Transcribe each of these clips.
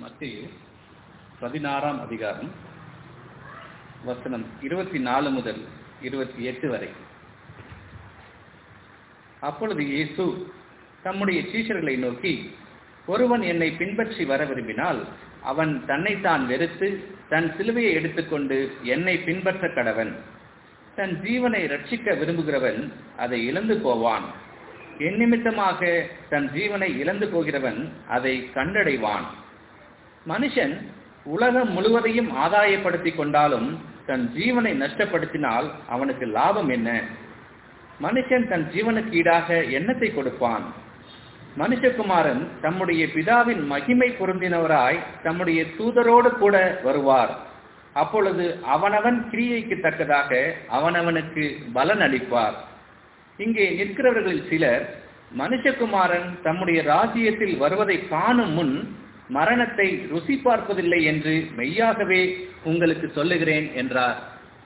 மத்திய பதினாறாம் அதிகாரம் வசனம் இருபத்தி நாலு முதல் இருபத்தி எட்டு வரை அப்பொழுது இயேசு தம்முடைய சீஷர்களை நோக்கி ஒருவன் என்னை பின்பற்றி வர விரும்பினால் அவன் தன்னைத்தான் வெறுத்து தன் சிலுவையை எடுத்துக்கொண்டு என்னை பின்பற்ற கடவன் தன் ஜீவனை ரட்சிக்க விரும்புகிறவன் அதை இழந்து போவான் என் நிமித்தமாக தன் ஜீவனை இழந்து போகிறவன் அதை கண்டடைவான் மனுஷன் உலகம் முழுவதையும் ஆதாயப்படுத்திக் கொண்டாலும் தன் ஜீவனை நஷ்டப்படுத்தினால் அவனுக்கு லாபம் என்ன மனுஷன் தன் ஜீவனுக்கு ஈடாக எண்ணத்தை கொடுப்பான் மனுஷகுமாரன் தம்முடைய பிதாவின் மகிமை பொருந்தினவராய் தம்முடைய தூதரோடு கூட வருவார் அப்பொழுது அவனவன் கிரியைக்கு தக்கதாக அவனவனுக்கு பலன் அளிப்பார் இங்கே நிற்கிறவர்களில் சிலர் மனுஷகுமாரன் தம்முடைய ராஜ்யத்தில் வருவதை காணும் முன் மரணத்தை ருசி பார்ப்பதில்லை என்று மெய்யாகவே உங்களுக்கு சொல்லுகிறேன் என்றார்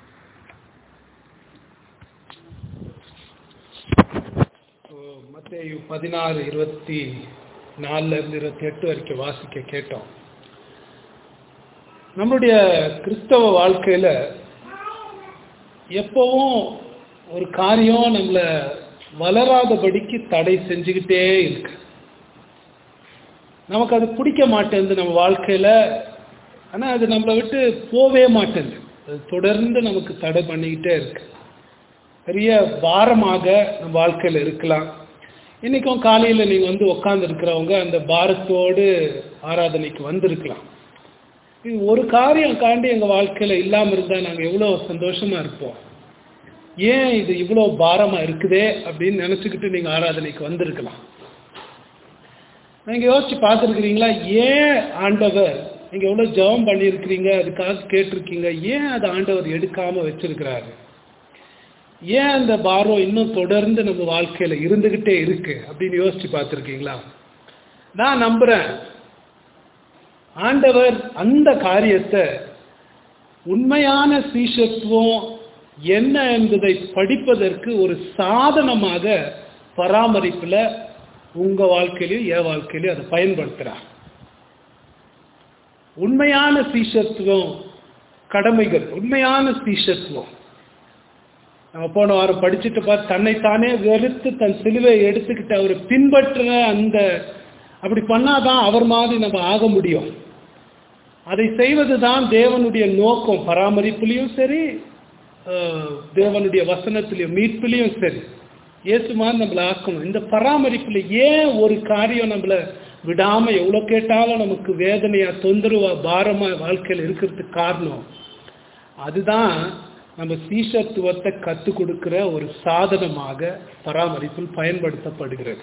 மத்திய பதினாறு இருபத்தி நாலுல இருந்து இருபத்தி எட்டு வரைக்கும் வாசிக்க கேட்டோம் நம்முடைய கிறிஸ்தவ வாழ்க்கையில எப்பவும் ஒரு காரியம் நம்மள வளராதபடிக்கு தடை செஞ்சுக்கிட்டே இருக்கு நமக்கு அது பிடிக்க மாட்டேங்குது நம்ம வாழ்க்கையில ஆனா அது நம்மளை விட்டு போவே மாட்டேங்குது அது தொடர்ந்து நமக்கு தடை பண்ணிக்கிட்டே இருக்கு பெரிய பாரமாக நம்ம வாழ்க்கையில் இருக்கலாம் இன்னைக்கும் காலையில் நீங்கள் வந்து உட்கார்ந்து இருக்கிறவங்க அந்த பாரத்தோடு ஆராதனைக்கு வந்திருக்கலாம் இது ஒரு காரியம் காண்டி எங்கள் வாழ்க்கையில் இல்லாமல் இருந்தால் நாங்கள் எவ்வளோ சந்தோஷமாக இருப்போம் ஏன் இது இவ்வளோ பாரமாக இருக்குதே அப்படின்னு நினச்சிக்கிட்டு நீங்கள் ஆராதனைக்கு வந்திருக்கலாம் நீங்கள் யோசிச்சு பார்த்துருக்கிறீங்களா ஏன் ஆண்டவர் நீங்கள் எவ்வளோ ஜெபம் பண்ணியிருக்கிறீங்க அதுக்காக கேட்டிருக்கீங்க ஏன் அதை ஆண்டவர் எடுக்காமல் வச்சிருக்கிறாரு ஏன் அந்த பாரம் இன்னும் தொடர்ந்து நம்ம வாழ்க்கையில இருந்துகிட்டே இருக்கு அப்படின்னு யோசிச்சு பார்த்துருக்கீங்களா நான் நம்புறேன் ஆண்டவர் அந்த காரியத்தை உண்மையான சீஷத்துவம் என்ன என்பதை படிப்பதற்கு ஒரு சாதனமாக பராமரிப்புல உங்க வாழ்க்கையிலையும் என் வாழ்க்கையிலையும் அதை பயன்படுத்துறார் உண்மையான சீஷத்துவம் கடமைகள் உண்மையான சீஷத்துவம் நம்ம போன வாரம் படிச்சுட்டு பார்த்து தன்னைத்தானே வெறுத்து தன் சிலுவையை எடுத்துக்கிட்டு அவரை பின்பற்றுற அந்த அப்படி பண்ணாதான் அவர் மாதிரி நம்ம ஆக முடியும் அதை செய்வது தான் தேவனுடைய நோக்கம் பராமரிப்புலையும் சரி தேவனுடைய வசனத்திலையும் மீட்புலையும் சரி இயேசு மாதிரி நம்மளை ஆக்கணும் இந்த பராமரிப்புல ஏன் ஒரு காரியம் நம்மளை விடாம எவ்வளவு கேட்டாலும் நமக்கு வேதனையா தொந்தரவா பாரமா வாழ்க்கையில் இருக்கிறதுக்கு காரணம் அதுதான் நம்ம சீஷத்துவத்தை கற்றுக் கொடுக்கிற ஒரு சாதனமாக பராமரிப்பில் பயன்படுத்தப்படுகிறது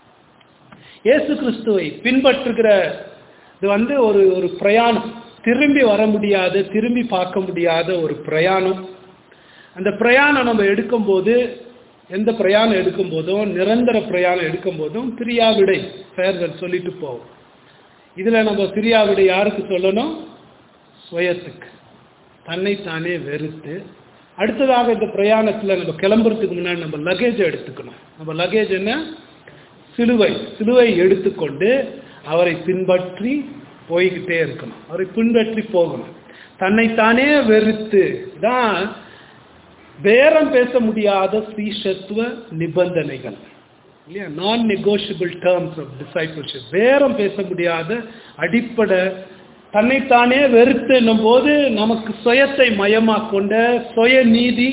இயேசு கிறிஸ்துவை பின்பற்றுகிற இது வந்து ஒரு ஒரு பிரயாணம் திரும்பி வர முடியாத திரும்பி பார்க்க முடியாத ஒரு பிரயாணம் அந்த பிரயாணம் நம்ம எடுக்கும்போது எந்த பிரயாணம் எடுக்கும் போதும் நிரந்தர பிரயாணம் எடுக்கும் போதும் பிரியாவிடை பெயர்கள் சொல்லிட்டு போவோம் இதுல நம்ம பிரியாவிடை யாருக்கு சொல்லணும் சுயத்துக்கு தன்னைத்தானே வெறுத்து அடுத்ததாக இந்த பிரயாணத்தில் நம்ம கிளம்புறதுக்கு முன்னாடி நம்ம லக்கேஜ் எடுத்துக்கணும் நம்ம லக்கேஜ் என்ன சிலுவை சிலுவை எடுத்துக்கொண்டு அவரை பின்பற்றி போய்கிட்டே இருக்கணும் அவரை பின்பற்றி போகணும் தன்னைத்தானே வெறுத்து தான் பேரம் பேச முடியாத சீஷத்துவ நிபந்தனைகள் இல்லையா நான் நெகோஷியபிள் டேர்ம்ஸ் ஆஃப் டிசைபிள்ஷிப் பேரம் பேச முடியாத அடிப்படை தன்னைத்தானே வெறுத்துன்னும் போது நமக்கு சுயத்தை மையமா கொண்ட சுய நீதி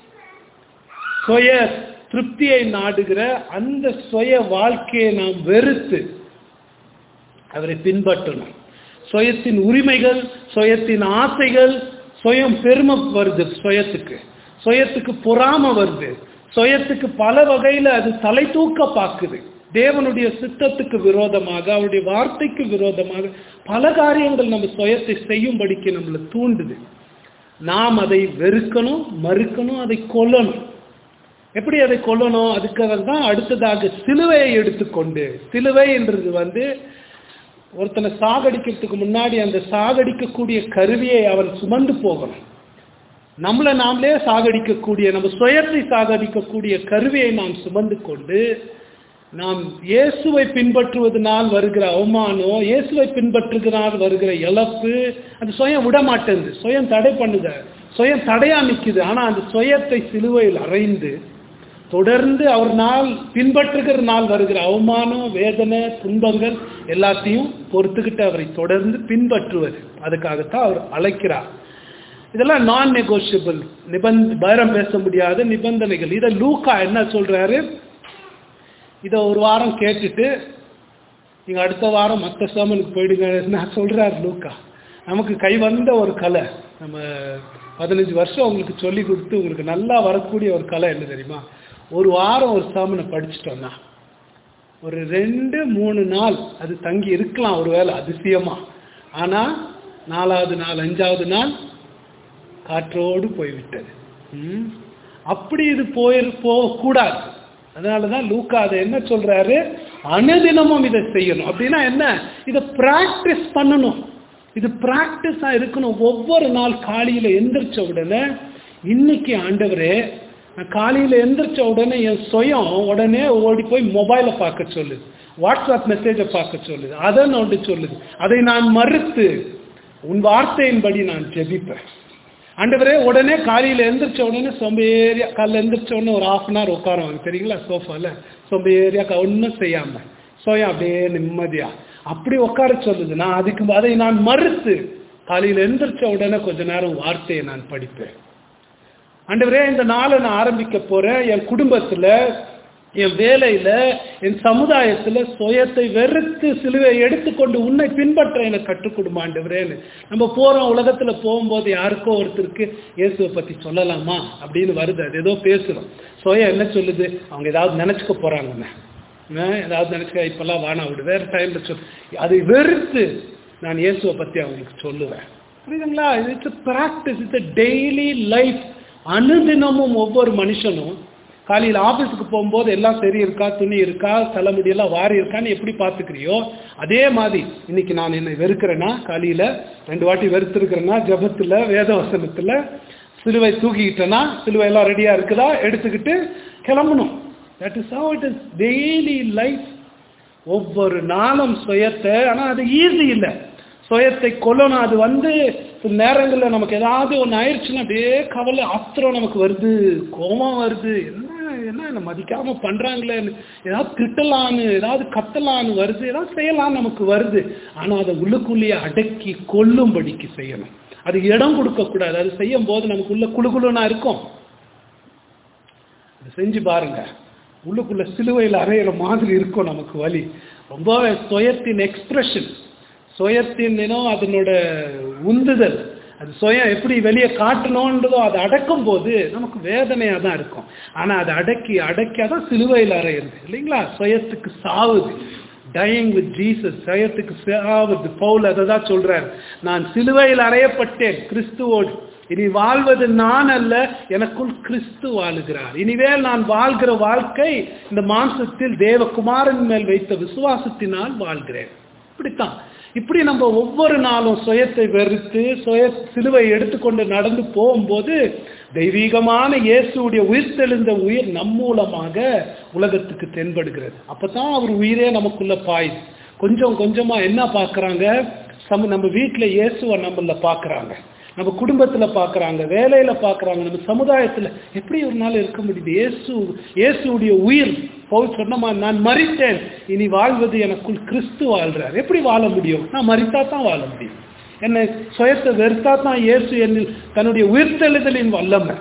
சுய திருப்தியை நாடுகிற அந்த சுய வாழ்க்கையை நாம் வெறுத்து அவரை பின்பற்றணும் சுயத்தின் உரிமைகள் சுயத்தின் ஆசைகள் சுயம் பெருமை வருது சுயத்துக்கு சுயத்துக்கு பொறாம வருது சுயத்துக்கு பல வகையில அது தலை தூக்க பார்க்குது தேவனுடைய சித்தத்துக்கு விரோதமாக அவருடைய வார்த்தைக்கு விரோதமாக பல காரியங்கள் நம்ம சுயத்தை செய்யும்படிக்கு நம்மளை தூண்டுது நாம் அதை வெறுக்கணும் மறுக்கணும் அதை கொல்லணும் எப்படி அதை கொல்லணும் அதுக்காக தான் அடுத்ததாக சிலுவையை எடுத்துக்கொண்டு சிலுவை என்றது வந்து ஒருத்தனை சாகடிக்கிறதுக்கு முன்னாடி அந்த சாகடிக்கக்கூடிய கருவியை அவன் சுமந்து போகணும் நம்மளை நாமளே சாகடிக்கக்கூடிய நம்ம சுயத்தை சாகடிக்கக்கூடிய கருவியை நாம் சுமந்து கொண்டு நாம் இயேசுவை பின்பற்றுவதனால் வருகிற அவமானம் இயேசுவை பின்பற்றுவதனால் வருகிற இழப்பு அது சுயம் விட மாட்டேங்குது சுயம் தடை பண்ணுத சுயம் தடையா நிக்குது ஆனா அந்த சுயத்தை சிலுவையில் அறைந்து தொடர்ந்து அவர் நாள் பின்பற்றுகிற நாள் வருகிற அவமானம் வேதனை துன்பங்கள் எல்லாத்தையும் பொறுத்துக்கிட்டு அவரை தொடர்ந்து பின்பற்றுவது அதுக்காகத்தான் அவர் அழைக்கிறார் இதெல்லாம் நான் நெகோஷியபிள் நிபந்த பேரம் பேச முடியாத நிபந்தனைகள் இதை லூக்கா என்ன சொல்றாரு இதை ஒரு வாரம் கேட்டுட்டு நீங்க அடுத்த வாரம் மற்ற சாமனுக்கு போயிடுங்க நான் சொல்றாரு லூக்கா நமக்கு கை வந்த ஒரு கலை நம்ம பதினஞ்சு வருஷம் உங்களுக்கு சொல்லி கொடுத்து உங்களுக்கு நல்லா வரக்கூடிய ஒரு கலை என்ன தெரியுமா ஒரு வாரம் ஒரு சாமனை படிச்சுட்டோம்னா ஒரு ரெண்டு மூணு நாள் அது தங்கி இருக்கலாம் ஒருவேளை அதிசயமா ஆனா நாலாவது நாள் அஞ்சாவது நாள் காற்றோடு போய்விட்டது ம். அப்படி இது போயிரு போகக்கூடாது அதனாலதான் லூக்கா அதை என்ன சொல்றாரு அனுதினமும் இதை செய்யணும் அப்படின்னா என்ன இதை பிராக்டிஸ் பண்ணணும் இது பிராக்டிஸா இருக்கணும் ஒவ்வொரு நாள் காலையில எந்திரிச்ச உடனே இன்னைக்கு ஆண்டவரே நான் காலையில எந்திரிச்ச உடனே என் சுயம் உடனே ஓடி போய் மொபைலை பார்க்க சொல்லுது வாட்ஸ்அப் மெசேஜை பார்க்க சொல்லுது அதை நோண்டி சொல்லுது அதை நான் மறுத்து உன் வார்த்தையின்படி நான் ஜெபிப்பேன் ஆண்டவரே உடனே காலையில எந்திரிச்ச உடனே சொம்பேரியா காலைல எந்திரிச்ச உடனே ஒரு ஹாஃப் அன் ஹவர் உட்காருவாங்க தெரியுங்களா சோஃபால சொம்பேரியா ஒன்றும் செய்யாம சோயா அப்படியே நிம்மதியா அப்படி உட்கார சொல்லுது நான் அதுக்கு அதை நான் மறுத்து காலையில எந்திரிச்ச உடனே கொஞ்ச நேரம் வார்த்தையை நான் படிப்பேன் ஆண்டவரே இந்த நாளை நான் ஆரம்பிக்க போறேன் என் குடும்பத்துல என் வேலையில என் சமுதாயத்துல சுயத்தை வெறுத்து சிலுவை எடுத்துக்கொண்டு உன்னை பின்பற்ற எனக்கு கற்றுக் கொடுமா ஆண்டவரேன்னு நம்ம போறோம் உலகத்துல போகும்போது யாருக்கோ ஒருத்தருக்கு இயேசுவை பத்தி சொல்லலாமா அப்படின்னு வருது அது ஏதோ பேசுறோம் சுயம் என்ன சொல்லுது அவங்க ஏதாவது நினைச்சுக்க போறாங்கன்னு ஆஹ் ஏதாவது நினைச்சுக்க இப்பெல்லாம் வானா விடு வேற டைம்ல சொல் அதை வெறுத்து நான் இயேசுவை பத்தி அவங்களுக்கு சொல்லுவேன் புரியுதுங்களா it's practice it's daily life அனுதினமும் ஒவ்வொரு மனுஷனும் காலையில் ஆஃபீஸுக்கு போகும்போது எல்லாம் சரி இருக்கா துணி இருக்கா தலைமுடியெல்லாம் வாரி இருக்கான்னு எப்படி பார்த்துக்கிறியோ அதே மாதிரி இன்னைக்கு நான் என்னை வெறுக்கிறேன்னா காலையில் ரெண்டு வாட்டி வெறுத்திருக்கிறேன்னா ஜபத்தில் வேதவசனத்தில் சிலுவை தூக்கிக்கிட்டேன்னா சிலுவை எல்லாம் ரெடியாக இருக்குதா எடுத்துக்கிட்டு கிளம்பணும் that is how it is daily life ஒவ்வொரு நாளும் சுயத்தை ஆனால் அது ஈஸி இல்லை சுயத்தை கொல்லணும் அது வந்து சில நேரங்களில் நமக்கு ஏதாவது ஒன்று ஆயிடுச்சுன்னா அப்படியே கவலை ஆத்திரம் நமக்கு வருது கோபம் வருது என்ன என்ன என்ன மதிக்காம பண்றாங்களேன்னு ஏதாவது திட்டலான்னு ஏதாவது கத்தலான்னு வருது ஏதாவது செய்யலாம் நமக்கு வருது ஆனா அதை உள்ளுக்குள்ளேயே அடக்கி கொல்லும்படிக்கு செய்யணும் அது இடம் கொடுக்க கூடாது அது செய்யும் போது நமக்கு உள்ள குழுகுழுனா இருக்கும் அது செஞ்சு பாருங்க உள்ளுக்குள்ள சிலுவையில் அறையிற மாதிரி இருக்கும் நமக்கு வலி ரொம்ப சுயத்தின் எக்ஸ்பிரஷன் சுயத்தின் இனம் அதனோட உந்துதல் அது சுயம் எப்படி வெளியே காட்டணுன்றதோ அதை அடக்கும் போது நமக்கு வேதனையாக தான் இருக்கும் ஆனால் அதை அடக்கி அடக்கியாதான் சிலுவையில் அறையிறது இல்லைங்களா சுயத்துக்கு சாவுது டயிங் வித் ஜீசஸ் சுயத்துக்கு சாவுது பவுல் அதை தான் சொல்றார் நான் சிலுவையில் அறையப்பட்டேன் கிறிஸ்துவோடு இனி வாழ்வது நான் அல்ல எனக்குள் கிறிஸ்து வாழுகிறார் இனிவேல் நான் வாழ்கிற வாழ்க்கை இந்த மாம்சத்தில் தேவகுமாரன் மேல் வைத்த விசுவாசத்தினால் வாழ்கிறேன் இப்படித்தான் இப்படி நம்ம ஒவ்வொரு நாளும் சுயத்தை வெறுத்து சுய சிலுவை எடுத்துக்கொண்டு நடந்து போகும்போது தெய்வீகமான இயேசுடைய உயிர்த்தெழுந்த உயிர் நம் மூலமாக உலகத்துக்கு தென்படுகிறது அப்பதான் அவர் உயிரே நமக்குள்ள பாயுது கொஞ்சம் கொஞ்சமா என்ன பார்க்கறாங்க சம நம்ம வீட்டில் இயேசுவை நம்மள பார்க்கறாங்க நம்ம குடும்பத்துல பார்க்கறாங்க வேலையில பார்க்கறாங்க நம்ம சமுதாயத்துல எப்படி ஒரு நாள் இருக்க முடியுது இயேசு இயேசுடைய உயிர் பவுல் சொன்னமா நான் மறித்தேன் இனி வாழ்வது எனக்குள் கிறிஸ்து வாழ்றார் எப்படி வாழ முடியும் நான் மறித்தா தான் வாழ முடியும் என்னை சுயத்தை வெறுத்தா தான் இயேசு என்னில் தன்னுடைய உயிர்த்தெழுதலின் வல்லமை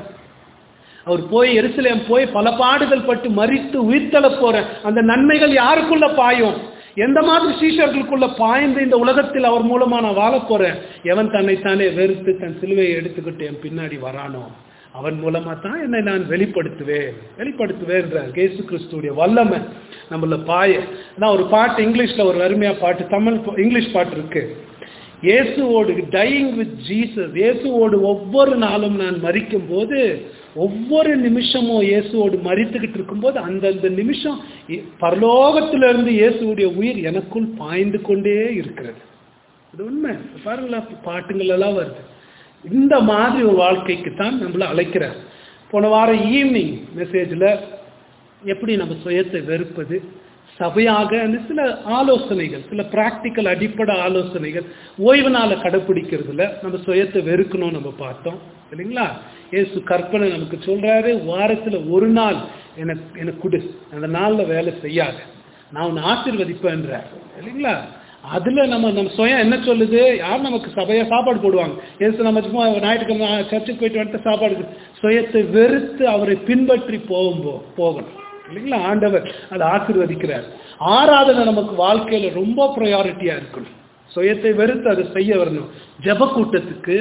அவர் போய் எருசலேம் போய் பல பாடுகள் பட்டு மறித்து உயிர்த்தெழ போற அந்த நன்மைகள் யாருக்குள்ள பாயும் எந்த மாதிரி சீஷர்களுக்குள்ள பாய்ந்து இந்த உலகத்தில் அவர் மூலமா நான் வாழ போறேன் எவன் தன்னைத்தானே வெறுத்து தன் சிலுவையை எடுத்துக்கிட்டு என் பின்னாடி வரானோ அவன் மூலமா தான் என்னை நான் வெளிப்படுத்துவேன் வெளிப்படுத்துவேன்றார் கேசு கிறிஸ்துடைய வல்லமை நம்மள பாய நான் ஒரு பாட்டு இங்கிலீஷ்ல ஒரு அருமையா பாட்டு தமிழ் இங்கிலீஷ் பாட்டு இருக்கு இயேசுவோடு டையிங் வித் ஜீசஸ் இயேசுவோடு ஒவ்வொரு நாளும் நான் மறிக்கும் போது ஒவ்வொரு நிமிஷமும் இயேசுவோடு மறித்துக்கிட்டு இருக்கும்போது அந்தந்த நிமிஷம் பரலோகத்திலிருந்து இயேசுடைய உயிர் எனக்குள் பாய்ந்து கொண்டே இருக்கிறது இது உண்மை பாருங்களா பாட்டுங்கள் எல்லாம் வருது இந்த மாதிரி ஒரு வாழ்க்கைக்கு தான் நம்மள அழைக்கிறார் போன வாரம் ஈவினிங் மெசேஜில் எப்படி நம்ம சுயத்தை வெறுப்பது சபையாக சில ஆலோசனைகள் சில பிராக்டிக்கல் அடிப்படை ஆலோசனைகள் ஓய்வு நாளை கடைப்பிடிக்கிறதுல நம்ம சுயத்தை வெறுக்கணும் நம்ம பார்த்தோம் இல்லைங்களா ஏசு கற்பனை நமக்கு சொல்றாரு வாரத்துல ஒரு நாள் எனக்கு எனக்கு கொடு அந்த நாள்ல வேலை செய்யாத நான் உன்னை ஆசீர்வதிப்பேன்றார் இல்லைங்களா அதுல நம்ம நம்ம சுயம் என்ன சொல்லுது யார் நமக்கு சபையா சாப்பாடு போடுவாங்க ஏசு நம்ம சும்மா ஞாயிற்றுக்கிழமை சர்ச்சுக்கு போயிட்டு வந்துட்டு சாப்பாடு சுயத்தை வெறுத்து அவரை பின்பற்றி போகும்போ போகணும் இல்லைங்களா ஆண்டவர் அதை ஆசீர்வதிக்கிறார் ஆராதனை நமக்கு வாழ்க்கையில ரொம்ப ப்ரையாரிட்டியா இருக்கணும் சுயத்தை வெறுத்து அதை செய்ய வரணும் ஜப கூட்டத்துக்கு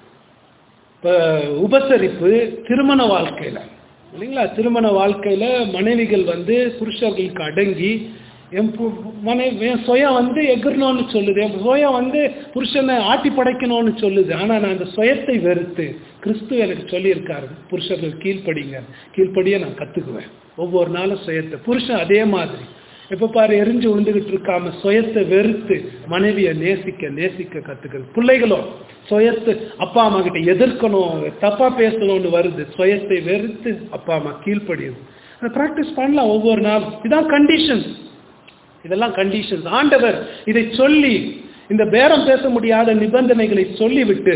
இப்ப உபசரிப்பு திருமண வாழ்க்கையில இல்லைங்களா திருமண வாழ்க்கையில மனைவிகள் வந்து புருஷர்களுக்கு அடங்கி என் பு- மனைவி என் சுயம் வந்து எகிரணும்னு சொல்லுது என் சுயம் வந்து புருஷனை ஆட்டி படைக்கணும்னு சொல்லுது ஆனா நான் அந்த சுயத்தை வெறுத்து கிறிஸ்து எனக்கு சொல்லியிருக்காரு புருஷர்கள் கீழ்ப்படிங்க கீழ்ப்படிய நான் கத்துக்குவேன் ஒவ்வொரு நாளும் சுயத்தை புருஷன் அதே மாதிரி எப்ப பாரு எரிஞ்சு விழுந்துகிட்டு இருக்காம சுயத்தை வெறுத்து மனைவியை நேசிக்க நேசிக்க கத்துக்கள் பிள்ளைகளும் சுயத்து அப்பா அம்மா கிட்ட எதிர்க்கணும் தப்பா பேசணும்னு வருது சுயத்தை வெறுத்து அப்பா அம்மா கீழ்ப்படியும் அதை ப்ராக்டிஸ் பண்ணலாம் ஒவ்வொரு நாளும் இதான் கண்டிஷன் இதெல்லாம் கண்டிஷன்ஸ் ஆண்டவர் இதை சொல்லி இந்த பேரம் பேச முடியாத நிபந்தனைகளை சொல்லிவிட்டு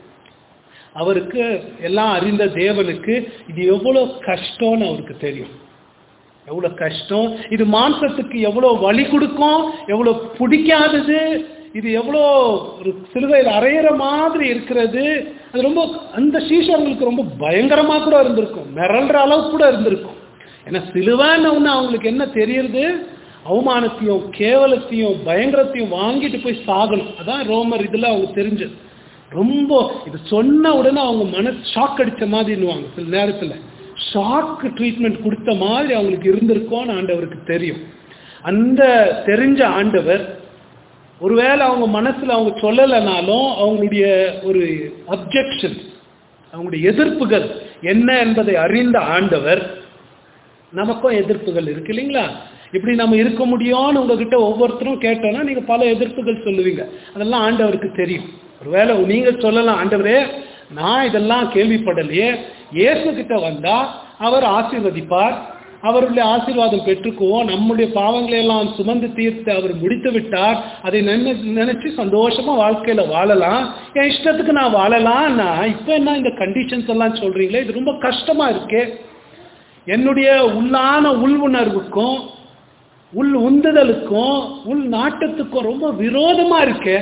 அவருக்கு எல்லாம் அறிந்த தேவனுக்கு இது எவ்வளவு கஷ்டம்னு அவருக்கு தெரியும் எவ்வளவு கஷ்டம் இது மாம்சத்துக்கு எவ்வளவு வலி கொடுக்கும் எவ்வளவு பிடிக்காதது இது எவ்வளோ ஒரு சிலுவையில் அரையிற மாதிரி இருக்கிறது அது ரொம்ப அந்த சீஷர்களுக்கு ரொம்ப பயங்கரமா கூட இருந்திருக்கும் மிரள்ற அளவுக்கு கூட இருந்திருக்கும் ஏன்னா சிலுவைன்னு ஒன்று அவங்களுக்கு என்ன தெரியுது அவமானத்தையும் கேவலத்தையும் பயங்கரத்தையும் வாங்கிட்டு போய் சாகணும் அதான் ரோமர் இதுல அவங்க தெரிஞ்சது ரொம்ப இது சொன்ன உடனே அவங்க மனசு ஷாக் அடிச்ச மாதிரின்னுவாங்க சில நேரத்துல ஷாக் ட்ரீட்மெண்ட் கொடுத்த மாதிரி அவங்களுக்கு இருந்திருக்கோன்னு ஆண்டவருக்கு தெரியும் அந்த தெரிஞ்ச ஆண்டவர் ஒருவேளை அவங்க மனசுல அவங்க சொல்லலைனாலும் அவங்களுடைய ஒரு அப்ஜெக்ஷன் அவங்களுடைய எதிர்ப்புகள் என்ன என்பதை அறிந்த ஆண்டவர் நமக்கும் எதிர்ப்புகள் இருக்கு இல்லைங்களா இப்படி நம்ம இருக்க முடியும்னு உங்ககிட்ட ஒவ்வொருத்தரும் கேட்டோம்னா நீங்க பல எதிர்ப்புகள் சொல்லுவீங்க அதெல்லாம் ஆண்டவருக்கு தெரியும் ஒருவேளை நீங்க சொல்லலாம் ஆண்டவரே நான் இதெல்லாம் கேள்விப்படலையே இயேசு கிட்ட வந்தா அவர் ஆசீர்வதிப்பார் அவருடைய ஆசீர்வாதம் பெற்றுக்குவோம் நம்முடைய பாவங்களை எல்லாம் சுமந்து தீர்த்து அவர் முடித்து விட்டார் அதை நினை நினைச்சு சந்தோஷமா வாழ்க்கையில வாழலாம் என் இஷ்டத்துக்கு நான் வாழலாம்னா இப்ப என்ன இந்த கண்டிஷன்ஸ் எல்லாம் சொல்றீங்களே இது ரொம்ப கஷ்டமா இருக்கே என்னுடைய உள்ளான உள் உணர்வுக்கும் உள் உந்துதலுக்கும் உள் நாட்டத்துக்கும் ரொம்ப விரோதமா இருக்கே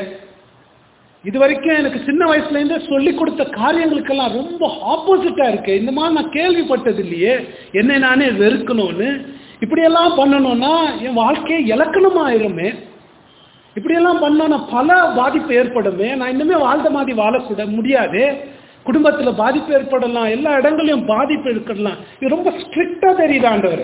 இது வரைக்கும் எனக்கு சின்ன வயசுல இருந்தே சொல்லி கொடுத்த காரியங்களுக்கெல்லாம் ரொம்ப ஆப்போசிட்டா இருக்கு இந்த மாதிரி நான் கேள்விப்பட்டது இல்லையே என்னை நானே வெறுக்கணும்னு இப்படியெல்லாம் பண்ணணும்னா என் வாழ்க்கையை இலக்கணமாயிருமே இப்படியெல்லாம் பண்ணோன்னா பல பாதிப்பு ஏற்படுமே நான் இன்னுமே வாழ்ந்த மாதிரி வாழக்கூட முடியாது குடும்பத்துல பாதிப்பு ஏற்படலாம் எல்லா இடங்களையும் பாதிப்பு ஏற்படலாம் இது ரொம்ப ஸ்ட்ரிக்டா தெரியுது ஆண்டவர்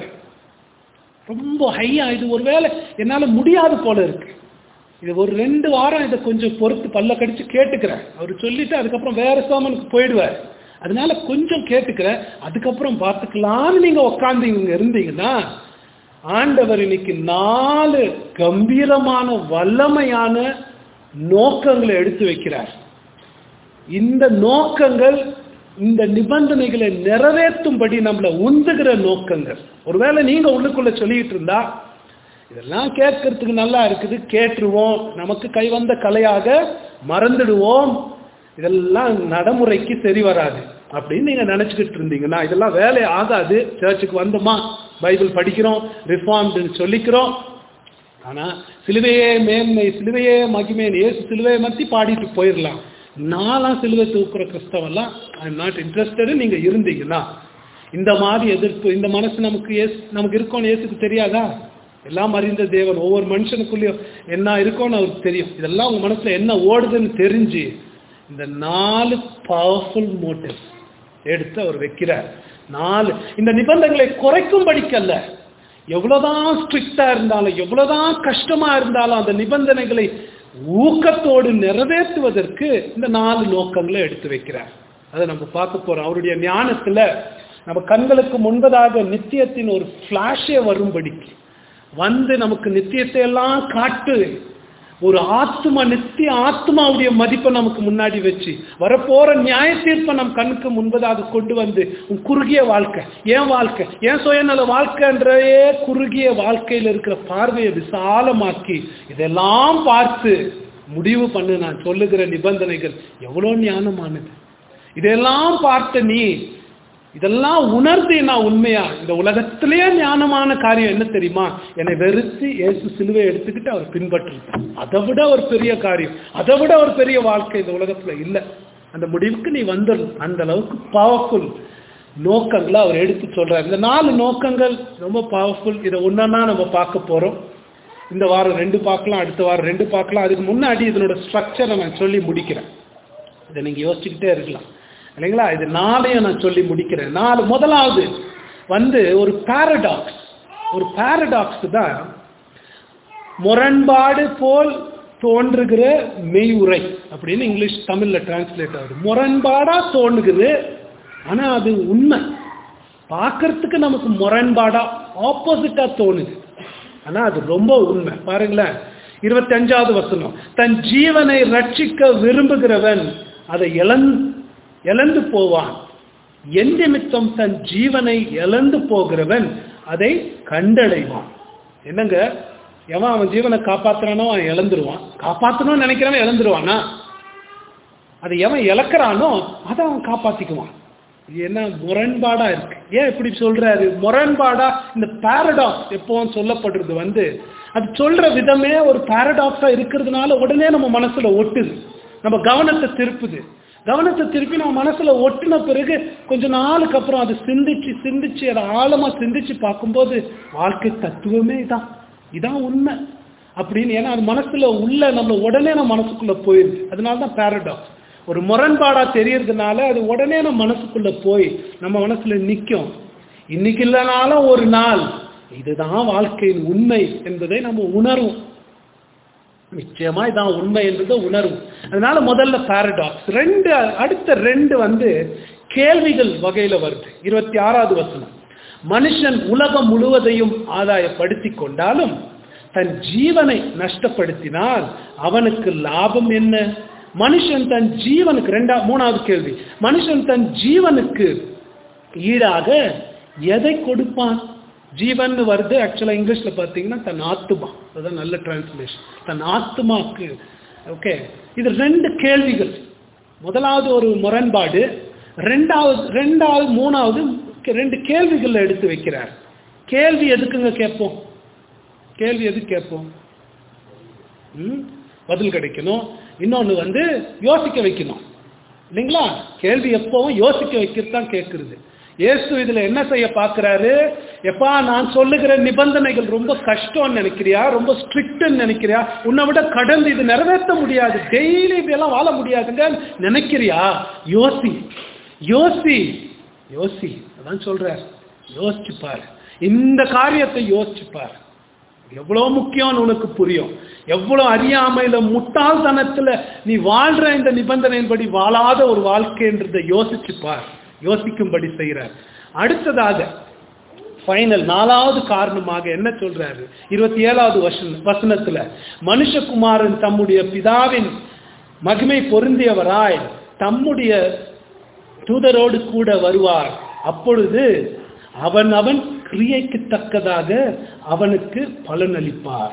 ரொம்ப ஹையா இது ஒருவேளை என்னால முடியாது போல இருக்கு இது ஒரு ரெண்டு வாரம் இதை கொஞ்சம் பொறுத்து பல்ல கடிச்சு கேட்டுக்கிறேன் அவர் சொல்லிட்டு அதுக்கப்புறம் வேற சோமனுக்கு போயிடுவார் அதனால கொஞ்சம் கேட்டுக்கிறேன் அதுக்கப்புறம் பார்த்துக்கலாம்னு நீங்க உட்காந்து இங்க இருந்தீங்கன்னா ஆண்டவர் இன்னைக்கு நாலு கம்பீரமான வல்லமையான நோக்கங்களை எடுத்து வைக்கிறார் இந்த நோக்கங்கள் இந்த நிபந்தனைகளை நிறைவேற்றும்படி நம்மளை உந்துகிற நோக்கங்கள் ஒருவேளை நீங்க உள்ளுக்குள்ள சொல்லிட்டு இருந்தா இதெல்லாம் கேட்கறதுக்கு நல்லா இருக்குது கேட்டுருவோம் நமக்கு கை வந்த கலையாக மறந்துடுவோம் இதெல்லாம் நடைமுறைக்கு சரி வராது அப்படின்னு நீங்க நினைச்சுக்கிட்டு இருந்தீங்கன்னா இதெல்லாம் வேலை ஆகாது சர்ச்சுக்கு வந்தோமா பைபிள் படிக்கிறோம் ரிஃபார்ம்னு சொல்லிக்கிறோம் ஆனா சிலுவையே மேன்மை சிலுவையே மகிமேன் ஏசு சிலுவையை மத்தி பாடிட்டு போயிடலாம் நான்லாம் சிலுவை தூக்குற கிறிஸ்தவெல்லாம் ஐ எம் நாட் இன்ட்ரெஸ்டடு நீங்க இருந்தீங்கன்னா இந்த மாதிரி எதிர்ப்பு இந்த மனசு நமக்கு ஏசு நமக்கு இருக்கோன்னு ஏசுக்கு தெரியாதா எல்லாம் அறிந்த தேவன் ஒவ்வொரு மனுஷனுக்குள்ளேயும் என்ன இருக்கோன்னு அவருக்கு தெரியும் இதெல்லாம் உங்க மனசுல என்ன ஓடுதுன்னு தெரிஞ்சு இந்த நாலு பவர்ஃபுல் மோட்டிவ் எடுத்து அவர் வைக்கிறார் நாலு இந்த நிபந்தனைகளை குறைக்கும் படிக்கல்ல எவ்வளவுதான் ஸ்ட்ரிக்டா இருந்தாலும் எவ்வளவுதான் கஷ்டமா இருந்தாலும் அந்த நிபந்தனைகளை ஊக்கத்தோடு நிறைவேற்றுவதற்கு இந்த நாலு நோக்கங்களை எடுத்து வைக்கிறார் அதை நம்ம பார்க்க போறோம் அவருடைய ஞானத்துல நம்ம கண்களுக்கு முன்பதாக நித்தியத்தின் ஒரு பிளாஷே வரும்படிக்கு வந்து நமக்கு நித்தியத்தை எல்லாம் காட்டு ஒரு ஆத்மா நித்திய ஆத்மாவுடைய மதிப்பை நமக்கு முன்னாடி வச்சு வரப்போற நியாய தீர்ப்பை நம் கண்ணுக்கு முன்பதாக கொண்டு வந்து உன் குறுகிய வாழ்க்கை ஏன் வாழ்க்கை ஏன் சுயநல வாழ்க்கைன்றே குறுகிய வாழ்க்கையில் இருக்கிற பார்வையை விசாலமாக்கி இதெல்லாம் பார்த்து முடிவு பண்ணு நான் சொல்லுகிற நிபந்தனைகள் எவ்வளோ ஞானமானது இதெல்லாம் பார்த்த நீ இதெல்லாம் உணர்ந்து நான் உண்மையா இந்த உலகத்திலேயே ஞானமான காரியம் என்ன தெரியுமா என்னை வெறுத்து இயேசு சிலுவை எடுத்துக்கிட்டு அவர் பின்பற்றுறது அதை விட ஒரு பெரிய காரியம் அதை விட ஒரு பெரிய வாழ்க்கை இந்த உலகத்துல இல்லை அந்த முடிவுக்கு நீ வந்துடணும் அந்த அளவுக்கு பவர்ஃபுல் நோக்கங்களை அவர் எடுத்து சொல்றார் இந்த நாலு நோக்கங்கள் ரொம்ப பவர்ஃபுல் இதை ஒன்னா நம்ம பார்க்க போறோம் இந்த வாரம் ரெண்டு பார்க்கலாம் அடுத்த வாரம் ரெண்டு பார்க்கலாம் அதுக்கு முன்னாடி இதனோட ஸ்ட்ரக்சரை நான் சொல்லி முடிக்கிறேன் இதை நீங்க யோசிச்சுக்கிட்டே இருக்கலாம் இல்லைங்களா இது நாளையும் நான் சொல்லி முடிக்கிறேன் நாலு முதலாவது வந்து ஒரு பாரடாக்ஸ் ஒரு பாரடாக்ஸ் தான் முரண்பாடு போல் தோன்றுகிற மெய்யுரை அப்படின்னு இங்கிலீஷ் தமிழ்ல டிரான்ஸ்லேட் ஆகுது முரண்பாடா தோணுகுது ஆனா அது உண்மை பார்க்கறதுக்கு நமக்கு முரண்பாடா ஆப்போசிட்டா தோணுது ஆனா அது ரொம்ப உண்மை பாருங்களேன் இருபத்தி அஞ்சாவது வசனம் தன் ஜீவனை ரட்சிக்க விரும்புகிறவன் அதை இழந் இழந்து போவான் என் நிமித்தம் தன் ஜீவனை இழந்து போகிறவன் அதை கண்டடைவான் என்னங்க எவன் அவன் ஜீவனை காப்பாத்துறானோ அவன் இழந்துருவான் காப்பாற்றணும்னு நினைக்கிறவன் இழந்துருவானா அதை எவன் இழக்கிறானோ அதை அவன் காப்பாத்திக்குவான் இது என்ன முரண்பாடா இருக்கு ஏன் இப்படி சொல்றாரு முரண்பாடா இந்த பாரடாக்ஸ் எப்பவும் சொல்லப்படுறது வந்து அது சொல்ற விதமே ஒரு பாரடாக்ஸா இருக்கிறதுனால உடனே நம்ம மனசுல ஒட்டுது நம்ம கவனத்தை திருப்புது கவனத்தை திருப்பி நம்ம மனசுல ஒட்டின பிறகு கொஞ்ச நாளுக்கு அப்புறம் அது சிந்திச்சு சிந்திச்சு அதை ஆழமா சிந்திச்சு பார்க்கும்போது வாழ்க்கை தத்துவமே இதான் இதான் உண்மை அப்படின்னு ஏன்னா அது மனசுல உள்ள நம்ம உடனே நம்ம மனசுக்குள்ள போயிருது அதனால தான் பாரடாக்ஸ் ஒரு முரண்பாடா தெரியறதுனால அது உடனே நம்ம மனசுக்குள்ள போய் நம்ம மனசுல நிற்கும் இன்னைக்கு இல்லைனாலும் ஒரு நாள் இதுதான் வாழ்க்கையின் உண்மை என்பதை நம்ம உணர்வோம் நிச்சயமா இதான் உண்மை என்பதை உணர்வும் அதனால முதல்ல பாரடாக்ஸ் ரெண்டு அடுத்த ரெண்டு வந்து கேள்விகள் வகையில வருது இருபத்தி ஆறாவது வசனம் மனுஷன் உலகம் முழுவதையும் ஆதாயப்படுத்தி கொண்டாலும் தன் ஜீவனை நஷ்டப்படுத்தினால் அவனுக்கு லாபம் என்ன மனுஷன் தன் ஜீவனுக்கு ரெண்டா மூணாவது கேள்வி மனுஷன் தன் ஜீவனுக்கு ஈடாக எதை கொடுப்பான் ஜீவன் வருது ஆக்சுவலா இங்கிலீஷ்ல பாத்தீங்கன்னா தன் ஆத்துமா அதுதான் நல்ல டிரான்ஸ்லேஷன் தன் ஆத்துமாக்கு ஓகே இது ரெண்டு கேள்விகள் முதலாவது ஒரு முரண்பாடு ரெண்டாவது ரெண்டாவது மூணாவது ரெண்டு கேள்விகள் எடுத்து வைக்கிறார் கேள்வி எதுக்குங்க கேட்போம் கேள்வி எதுக்கு கேட்போம் பதில் கிடைக்கணும் இன்னொன்று வந்து யோசிக்க வைக்கணும் இல்லைங்களா கேள்வி எப்பவும் யோசிக்க வைக்கிறது தான் கேட்கறது இயேசு இதுல என்ன செய்ய பார்க்கிறாரு எப்பா நான் சொல்லுகிற நிபந்தனைகள் ரொம்ப கஷ்டம்னு நினைக்கிறியா ரொம்ப ஸ்ட்ரிக்ட்னு நினைக்கிறியா உன்னை விட கடந்து இது நிறைவேற்ற முடியாது டெய்லி இப்படியெல்லாம் வாழ முடியாதுங்க நினைக்கிறியா யோசி யோசி யோசி அதான் சொல்றார் யோசிச்சு பாரு இந்த காரியத்தை யோசிச்சு பாரு எவ்வளவு முக்கியம்னு உனக்கு புரியும் எவ்வளவு அறியாமையில முட்டாள்தனத்துல நீ வாழ்ற இந்த நிபந்தனையின்படி வாழாத ஒரு வாழ்க்கைன்றதை யோசிச்சு பார் யோசிக்கும்படி செய்யறார் அடுத்ததாக ஃபைனல் நாலாவது காரணமாக என்ன சொல்றாரு இருபத்தி ஏழாவது வசன வசனத்துல மனுஷகுமாரன் தம்முடைய பிதாவின் மகிமை பொருந்தியவராய் தம்முடைய தூதரோடு கூட வருவார் அப்பொழுது அவன் அவன் கிரியைக்கு தக்கதாக அவனுக்கு பலனளிப்பார்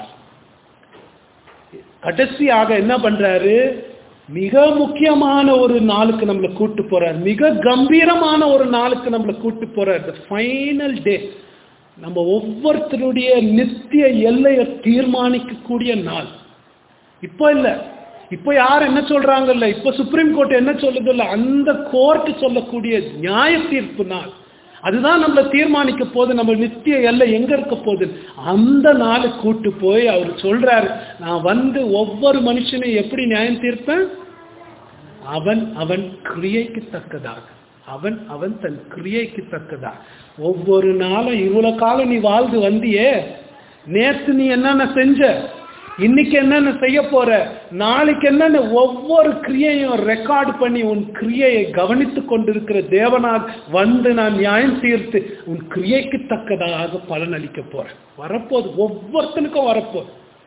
கடைசியாக என்ன பண்றாரு மிக முக்கியமான ஒரு நாளுக்கு நம்மளை கூட்டு போறார் மிக கம்பீரமான ஒரு நாளுக்கு நம்மளை கூட்டு போறார் ஃபைனல் டே நம்ம ஒவ்வொருத்தருடைய நித்திய எல்லையை தீர்மானிக்கக்கூடிய நாள் இப்போ இல்ல இப்போ யார் என்ன சொல்றாங்கல்ல இப்போ சுப்ரீம் கோர்ட் என்ன சொல்லுது இல்ல அந்த கோர்ட் சொல்லக்கூடிய நியாய தீர்ப்பு நாள் அதுதான் நம்மளை தீர்மானிக்க போது நம்ம நித்திய எல்லை எங்க இருக்க போகுது அந்த நாளை கூட்டு போய் அவர் சொல்றாரு நான் வந்து ஒவ்வொரு மனுஷனையும் எப்படி நியாயம் தீர்ப்பேன் அவன் அவன் கிரியைக்கு தக்கதாக அவன் அவன் தன் கிரியைக்கு தக்கதா ஒவ்வொரு நாளும் இவ்வளவு காலம் நீ வாழ்ந்து வந்தியே நேத்து நீ என்னென்ன செஞ்ச இன்னைக்கு என்னென்ன செய்ய போற நாளைக்கு என்னென்ன ஒவ்வொரு கிரியையும் ரெக்கார்ட் பண்ணி உன் கிரியையை கவனித்து கொண்டிருக்கிற தேவனால் வந்து நான் நியாயம் தீர்த்து உன் கிரியைக்கு தக்கதாக பலன் அளிக்க போறேன் வரப்போது ஒவ்வொருத்தனுக்கும் வரப்போது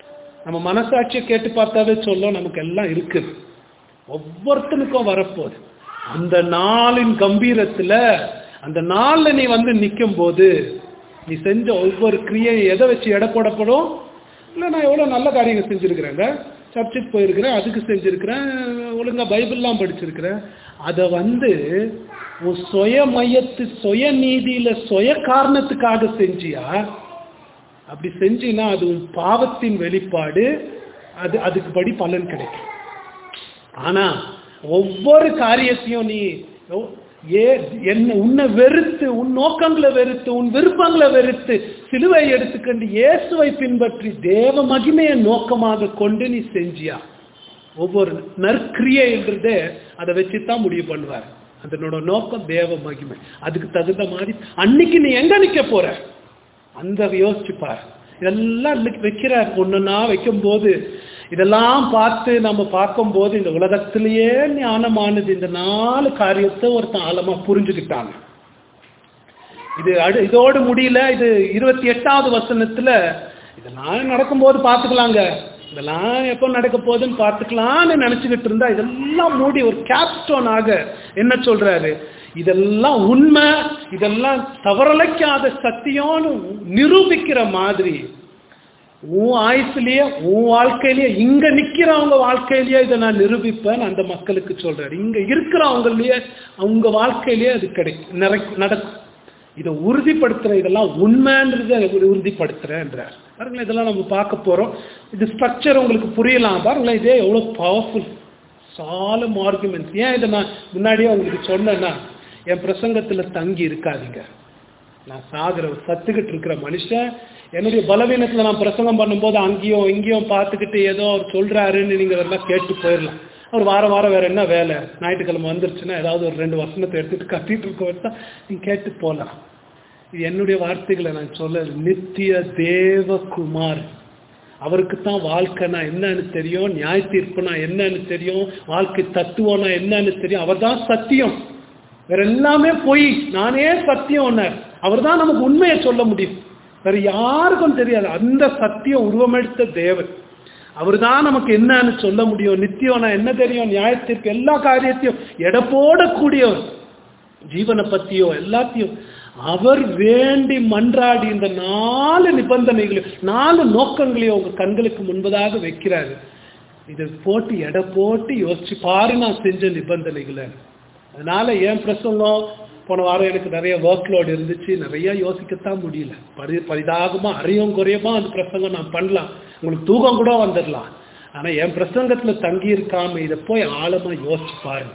நம்ம மனசாட்சியை கேட்டு பார்த்தாவே சொல்லும் நமக்கு எல்லாம் இருக்குது ஒவ்வொருத்தனுக்கும் வரப்போகுது அந்த நாளின் கம்பீரத்துல அந்த நாள்ல நீ வந்து நிற்கும் போது நீ செஞ்ச ஒவ்வொரு கிரியை எதை வச்சு எடை போடப்படும் இல்லை நான் எவ்வளோ நல்ல காரியங்கள் செஞ்சுருக்கிறேங்க சர்ச்சுக்கு போயிருக்கிறேன் அதுக்கு செஞ்சுருக்கிறேன் ஒழுங்கா பைபிள்லாம் படிச்சிருக்கிறேன் அதை வந்து உன் சுய மையத்து சுய நீதியில சுய காரணத்துக்காக செஞ்சியா அப்படி செஞ்சினா அது உன் பாவத்தின் வெளிப்பாடு அது அதுக்கு படி பலன் கிடைக்கும் ஆனா ஒவ்வொரு காரியத்தையும் நீ ஓ- ஏ என்ன உன்னை வெறுத்து உன் நோக்கங்களை வெறுத்து உன் விருப்பங்களை வெறுத்து சிலுவை எடுத்துக்கொண்டு இயேசுவை பின்பற்றி தேவ மகிமையை நோக்கமாக கொண்டு நீ செஞ்சியா ஒவ்வொரு நற்கிரியைன்றதே அதை வச்சு தான் முடிவு பண்ணுவார் அதனோட நோக்கம் தேவ மகிமை அதுக்கு தகுந்த மாதிரி அன்னைக்கு நீ எங்க நிக்க போற அந்த யோசிச்சு பார் இதெல்லாம் இன்னைக்கு வைக்கிறார் ஒண்ணுன்னா வைக்கும்போது இதெல்லாம் பார்த்து நம்ம பார்க்கும்போது இந்த உலகத்திலேயே ஞானமானது இந்த நாலு காரியத்தை ஒருத்தன் ஆழமா புரிஞ்சுக்கிட்டாங்க இது அடு இதோடு முடியல இது இருபத்தி எட்டாவது வசனத்துல இதெல்லாம் நடக்கும்போது பார்த்துக்கலாங்க இதெல்லாம் எப்போ நடக்க போகுதுன்னு பார்த்துக்கலாம்னு நினைச்சுக்கிட்டு இருந்தா இதெல்லாம் மூடி ஒரு கேப்ஸ்டோன் ஆக என்ன சொல்றாரு இதெல்லாம் உண்மை இதெல்லாம் தவறலைக்காத சத்தியம்னு நிரூபிக்கிற மாதிரி உன் ஆயுசுலயே உன் வாழ்க்கையிலேயே இங்க நிக்கிறவங்க வாழ்க்கையிலேயே இதை நான் நிரூபிப்பேன் அந்த மக்களுக்கு சொல்றாரு இங்க இருக்கிறவங்களையே அவங்க வாழ்க்கையிலேயே அது கிடைக்கும் நிறை- நடக்கும் இதை உறுதிப்படுத்துற இதெல்லாம் உண்மைன்றதை உறுதிப்படுத்துறேன்றார் பாருங்களேன் இதெல்லாம் நம்ம பார்க்க போறோம் இது ஸ்ட்ரக்சர் உங்களுக்கு புரியலாம் பாருங்களேன் இதே எவ்வளவு பவர்ஃபுல் சாலம் ஆர்குமெண்ட்ஸ் ஏன் இதை நான் முன்னாடியே உங்களுக்கு சொன்னேன்னா என் பிரசங்கத்துல தங்கி இருக்காதீங்க நான் சாகுற சத்துக்கிட்டு இருக்கிற மனுஷன் என்னுடைய பலவீனத்துல நான் பிரசங்கம் பண்ணும்போது அங்கேயும் இங்கேயும் பார்த்துக்கிட்டு ஏதோ அவர் சொல்றாருன்னு நீங்க அதெல்லாம் கேட்டு போயிடலாம் அவர் வாரம் வாரம் வேற என்ன வேலை ஞாயிற்றுக்கிழமை வந்துருச்சுன்னா ஏதாவது ஒரு ரெண்டு வசனத்தை எடுத்துட்டு கத்திட்டு இருக்க வச்சா நீங்க கேட்டு போகலாம் இது என்னுடைய வார்த்தைகளை நான் சொல்ல நித்திய தேவகுமார் அவருக்கு தான் வாழ்க்கைனா என்னன்னு தெரியும் நியாய தீர்ப்புனா என்னன்னு தெரியும் வாழ்க்கை தத்துவம்னா என்னன்னு தெரியும் அவர் தான் சத்தியம் வேற எல்லாமே பொய் நானே சத்தியம் அவர் தான் நமக்கு உண்மையை சொல்ல முடியும் வேற யாருக்கும் தெரியாது அந்த சத்தியம் உருவமெடுத்த தேவன் அவர் தான் நமக்கு என்னன்னு சொல்ல முடியும் நித்தியம்னா என்ன தெரியும் நியாயத்திற்கு எல்லா காரியத்தையும் எடை போடக்கூடியவர் ஜீவனை பத்தியோ எல்லாத்தையும் அவர் வேண்டி மன்றாடி இந்த நாலு நிபந்தனைகளையும் நாலு நோக்கங்களையும் உங்க கண்களுக்கு முன்பதாக வைக்கிறாரு இதை போட்டு எடை போட்டு யோசிச்சு பாரு நான் செஞ்ச நிபந்தனைகளை அதனால ஏன் பிரசங்கம் போன வாரம் எனக்கு நிறைய ஒர்க் லோட் இருந்துச்சு நிறைய யோசிக்கத்தான் முடியல பரி பரிதாகமா அறையும் குறையமா அந்த பிரசங்கம் நான் பண்ணலாம் உங்களுக்கு தூக்கம் கூட வந்துடலாம் ஆனா என் பிரசங்கத்துல தங்கி இருக்காம இதை போய் ஆழமா யோசிச்சு பாருங்க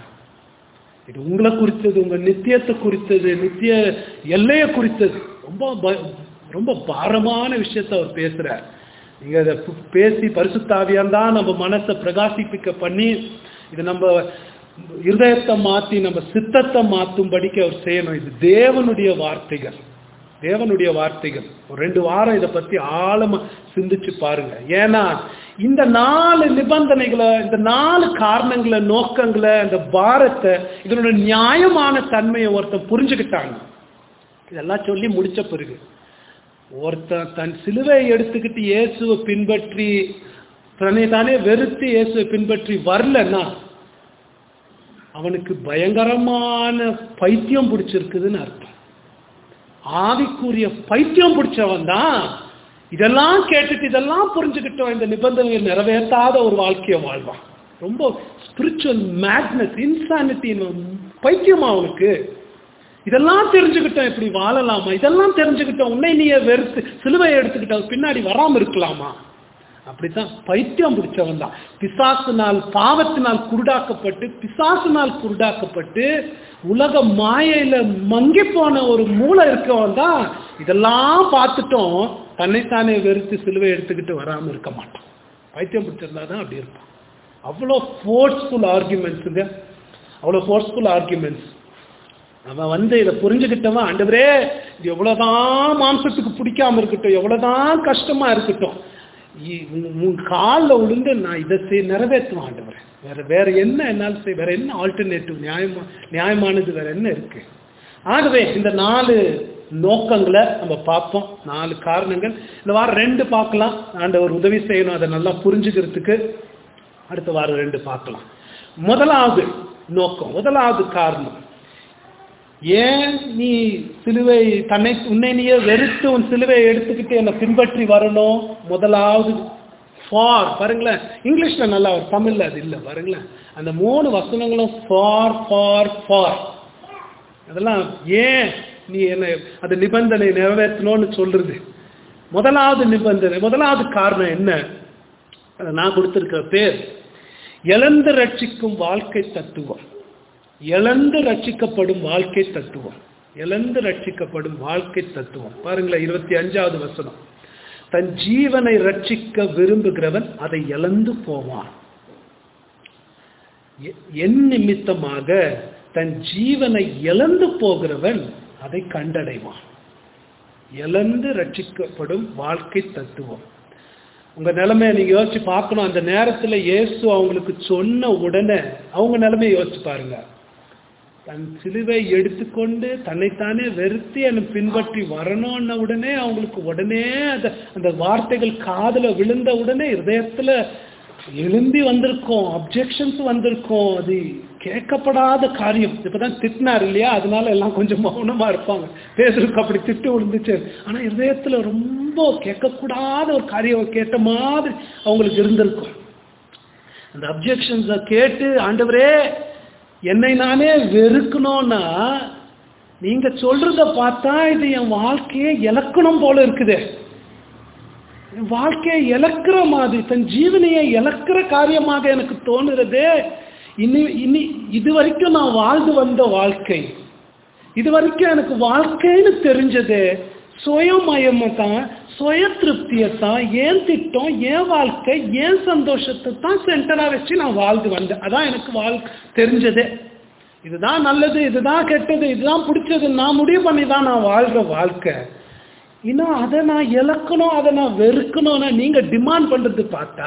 இது உங்களை குறித்தது உங்க நித்தியத்தை குறித்தது நித்திய எல்லையை குறித்தது ரொம்ப ப- ரொம்ப பாரமான விஷயத்த அவர் பேசுறார் நீங்க அதை பு- பேசி பரிசுத்தாவியான் தான் நம்ம மனசை பிரகாசிப்பிக்க பண்ணி இது நம்ம இருதயத்தை மாத்தி நம்ம சித்தத்தை மாத்தும்படிக்கு அவர் செய்யணும் இது தேவனுடைய வார்த்தைகள் தேவனுடைய வார்த்தைகள் ஒரு ரெண்டு வாரம் இதை பத்தி ஆழமா சிந்திச்சு பாருங்க ஏன்னா இந்த நாலு நிபந்தனைகளை இந்த நாலு காரணங்களை நோக்கங்களை இந்த பாரத்தை இதனோட நியாயமான தன்மையை ஒருத்தன் புரிஞ்சுக்கிட்டாங்க இதெல்லாம் சொல்லி முடிச்ச பிறகு ஒருத்தன் தன் சிலுவையை எடுத்துக்கிட்டு இயேசுவை பின்பற்றி தன்னை தானே வெறுத்து இயேசுவை பின்பற்றி வரலன்னா அவனுக்கு பயங்கரமான பைத்தியம் பிடிச்சிருக்குதுன்னு அர்த்தம் ஆவிக்குரிய பைத்தியம் பிடிச்சவன் தான் இதெல்லாம் கேட்டுட்டு இதெல்லாம் புரிஞ்சுக்கிட்டோம் இந்த நிபந்தனையை நிறைவேற்றாத ஒரு வாழ்க்கையை வாழ்வான் ரொம்ப ஸ்பிரிச்சுவல் மேக்னஸ் இன்சானிட்டி பைத்தியமா அவனுக்கு இதெல்லாம் தெரிஞ்சுக்கிட்டோம் இப்படி வாழலாமா இதெல்லாம் தெரிஞ்சுக்கிட்டோம் உன்னை நீயே வெறுத்து சிலுவையை எடுத்துக்கிட்ட பின்னாடி வராம இருக்கலாமா அப்படித்தான் பைத்தியம் பிடிச்சவன் தான் பிசாசினால் பாவத்தினால் குருடாக்கப்பட்டு பிசாசினால் குருடாக்கப்பட்டு உலக மாயையில மங்கி போன ஒரு மூளை இருக்கவன் தான் இதெல்லாம் பார்த்துட்டோம் தன்னைத்தானே வெறுத்து சிலுவை எடுத்துக்கிட்டு வராம இருக்க மாட்டான் பைத்தியம் பிடிச்சிருந்தா தான் அப்படி இருப்பான் அவ்வளோ ஃபோர்ஸ்ஃபுல் ஆர்குமெண்ட்ஸுங்க அவ்வளோ ஃபோர்ஸ்ஃபுல் ஆர்குமெண்ட்ஸ் அவன் வந்து இதை புரிஞ்சுக்கிட்டவன் ஆண்டவரே இது எவ்வளவுதான் மாம்சத்துக்கு பிடிக்காம இருக்கட்டும் எவ்வளவுதான் கஷ்டமா இருக்கட்டும் இ- உன் உன் காலில் விழுந்து நான் இதை செய் நிறைவேற்றுவேன் ஆண்டவரே வேற வேற என்ன என்னால் செய் வேற என்ன ஆல்டர்னேட்டிவ் நியாயமா நியாயமானது வேற என்ன இருக்கு ஆகவே இந்த நாலு நோக்கங்களை நம்ம பார்ப்போம் நாலு காரணங்கள் இந்த வாரம் ரெண்டு பார்க்கலாம் ஆண்டவர் உதவி செய்யணும் அதை நல்லா புரிஞ்சுக்கிறதுக்கு அடுத்த வாரம் ரெண்டு பார்க்கலாம் முதலாவது நோக்கம் முதலாவது காரணம் ஏன் நீ சிலுவை தன்னை உன்னை நீயே வெறுத்து உன் சிலுவையை எடுத்துக்கிட்டு என்னை பின்பற்றி வரணும் முதலாவது ஃபார் பாருங்களேன் இங்கிலீஷ்ல நல்லா வரும் தமிழ்ல அது இல்லை பாருங்களேன் அந்த மூணு வசனங்களும் ஃபார் ஃபார் ஃபார் அதெல்லாம் ஏன் நீ என்ன அது நிபந்தனை நிறைவேற்றணும்னு சொல்றது முதலாவது நிபந்தனை முதலாவது காரணம் என்ன அதை நான் கொடுத்திருக்கிற பேர் இழந்து ரட்சிக்கும் வாழ்க்கை தத்துவம் இழந்து ரட்சிக்கப்படும் வாழ்க்கை தத்துவம் இழந்து ரட்சிக்கப்படும் வாழ்க்கை தத்துவம் பாருங்களேன் இருபத்தி அஞ்சாவது வசனம் தன் ஜீவனை ரட்சிக்க விரும்புகிறவன் அதை இழந்து போவான் எ- என் நிமித்தமாக தன் ஜீவனை இழந்து போகிறவன் அதை கண்டடைவான் இழந்து ரட்சிக்கப்படும் வாழ்க்கை தத்துவம் உங்க நிலைமையை நீங்க யோசிச்சு பார்க்கணும் அந்த நேரத்துல இயேசு அவங்களுக்கு சொன்ன உடனே அவங்க நிலைமையை யோசிச்சு பாருங்க தன் சிலுவை எடுத்துக்கொண்டு தன்னைத்தானே வெறுத்து என்னை பின்பற்றி வரணும்ன உடனே அவங்களுக்கு உடனே அந்த அந்த வார்த்தைகள் காதுல விழுந்த உடனே இதயத்துல எழும்பி வந்திருக்கும் அப்ஜெக்ஷன்ஸ் வந்திருக்கும் அது கேட்கப்படாத காரியம் இப்பதான் திட்டினார் இல்லையா அதனால எல்லாம் கொஞ்சம் மௌனமா இருப்பாங்க பேசுறதுக்கு அப்படி திட்டு விழுந்துச்சு ஆனா இதயத்துல ரொம்ப கேட்கக்கூடாத ஒரு காரியம் கேட்ட மாதிரி அவங்களுக்கு இருந்திருக்கும் அந்த அப்ஜெக்ஷன்ஸை கேட்டு ஆண்டவரே என்னை நானே வெறுக்கணும்னா நீங்க சொல்றத பார்த்தா இது என் வாழ்க்கையை இழக்கணும் போல இருக்குதே என் வாழ்க்கையை இழக்கிற மாதிரி தன் ஜீவனையை இழக்கிற காரியமாக எனக்கு தோணுறது இனி இனி இது வரைக்கும் நான் வாழ்ந்து வந்த வாழ்க்கை இது வரைக்கும் எனக்கு வாழ்க்கைன்னு தெரிஞ்சது சுயமயமை தான் சுய திருப்தியை தான் ஏன் திட்டம் ஏன் வாழ்க்கை ஏன் சந்தோஷத்தை தான் சென்டரா வச்சு நான் வாழ்ந்து வந்தேன் அதான் எனக்கு வாழ் தெரிஞ்சதே இதுதான் நல்லது இதுதான் கெட்டது இதுதான் பிடிச்சது நான் முடிவு பண்ணி தான் நான் வாழ்ற வாழ்க்கை இன்னும் அதை நான் இழக்கணும் அதை நான் வெறுக்கணும்னு நீங்க டிமாண்ட் பண்றது பார்த்தா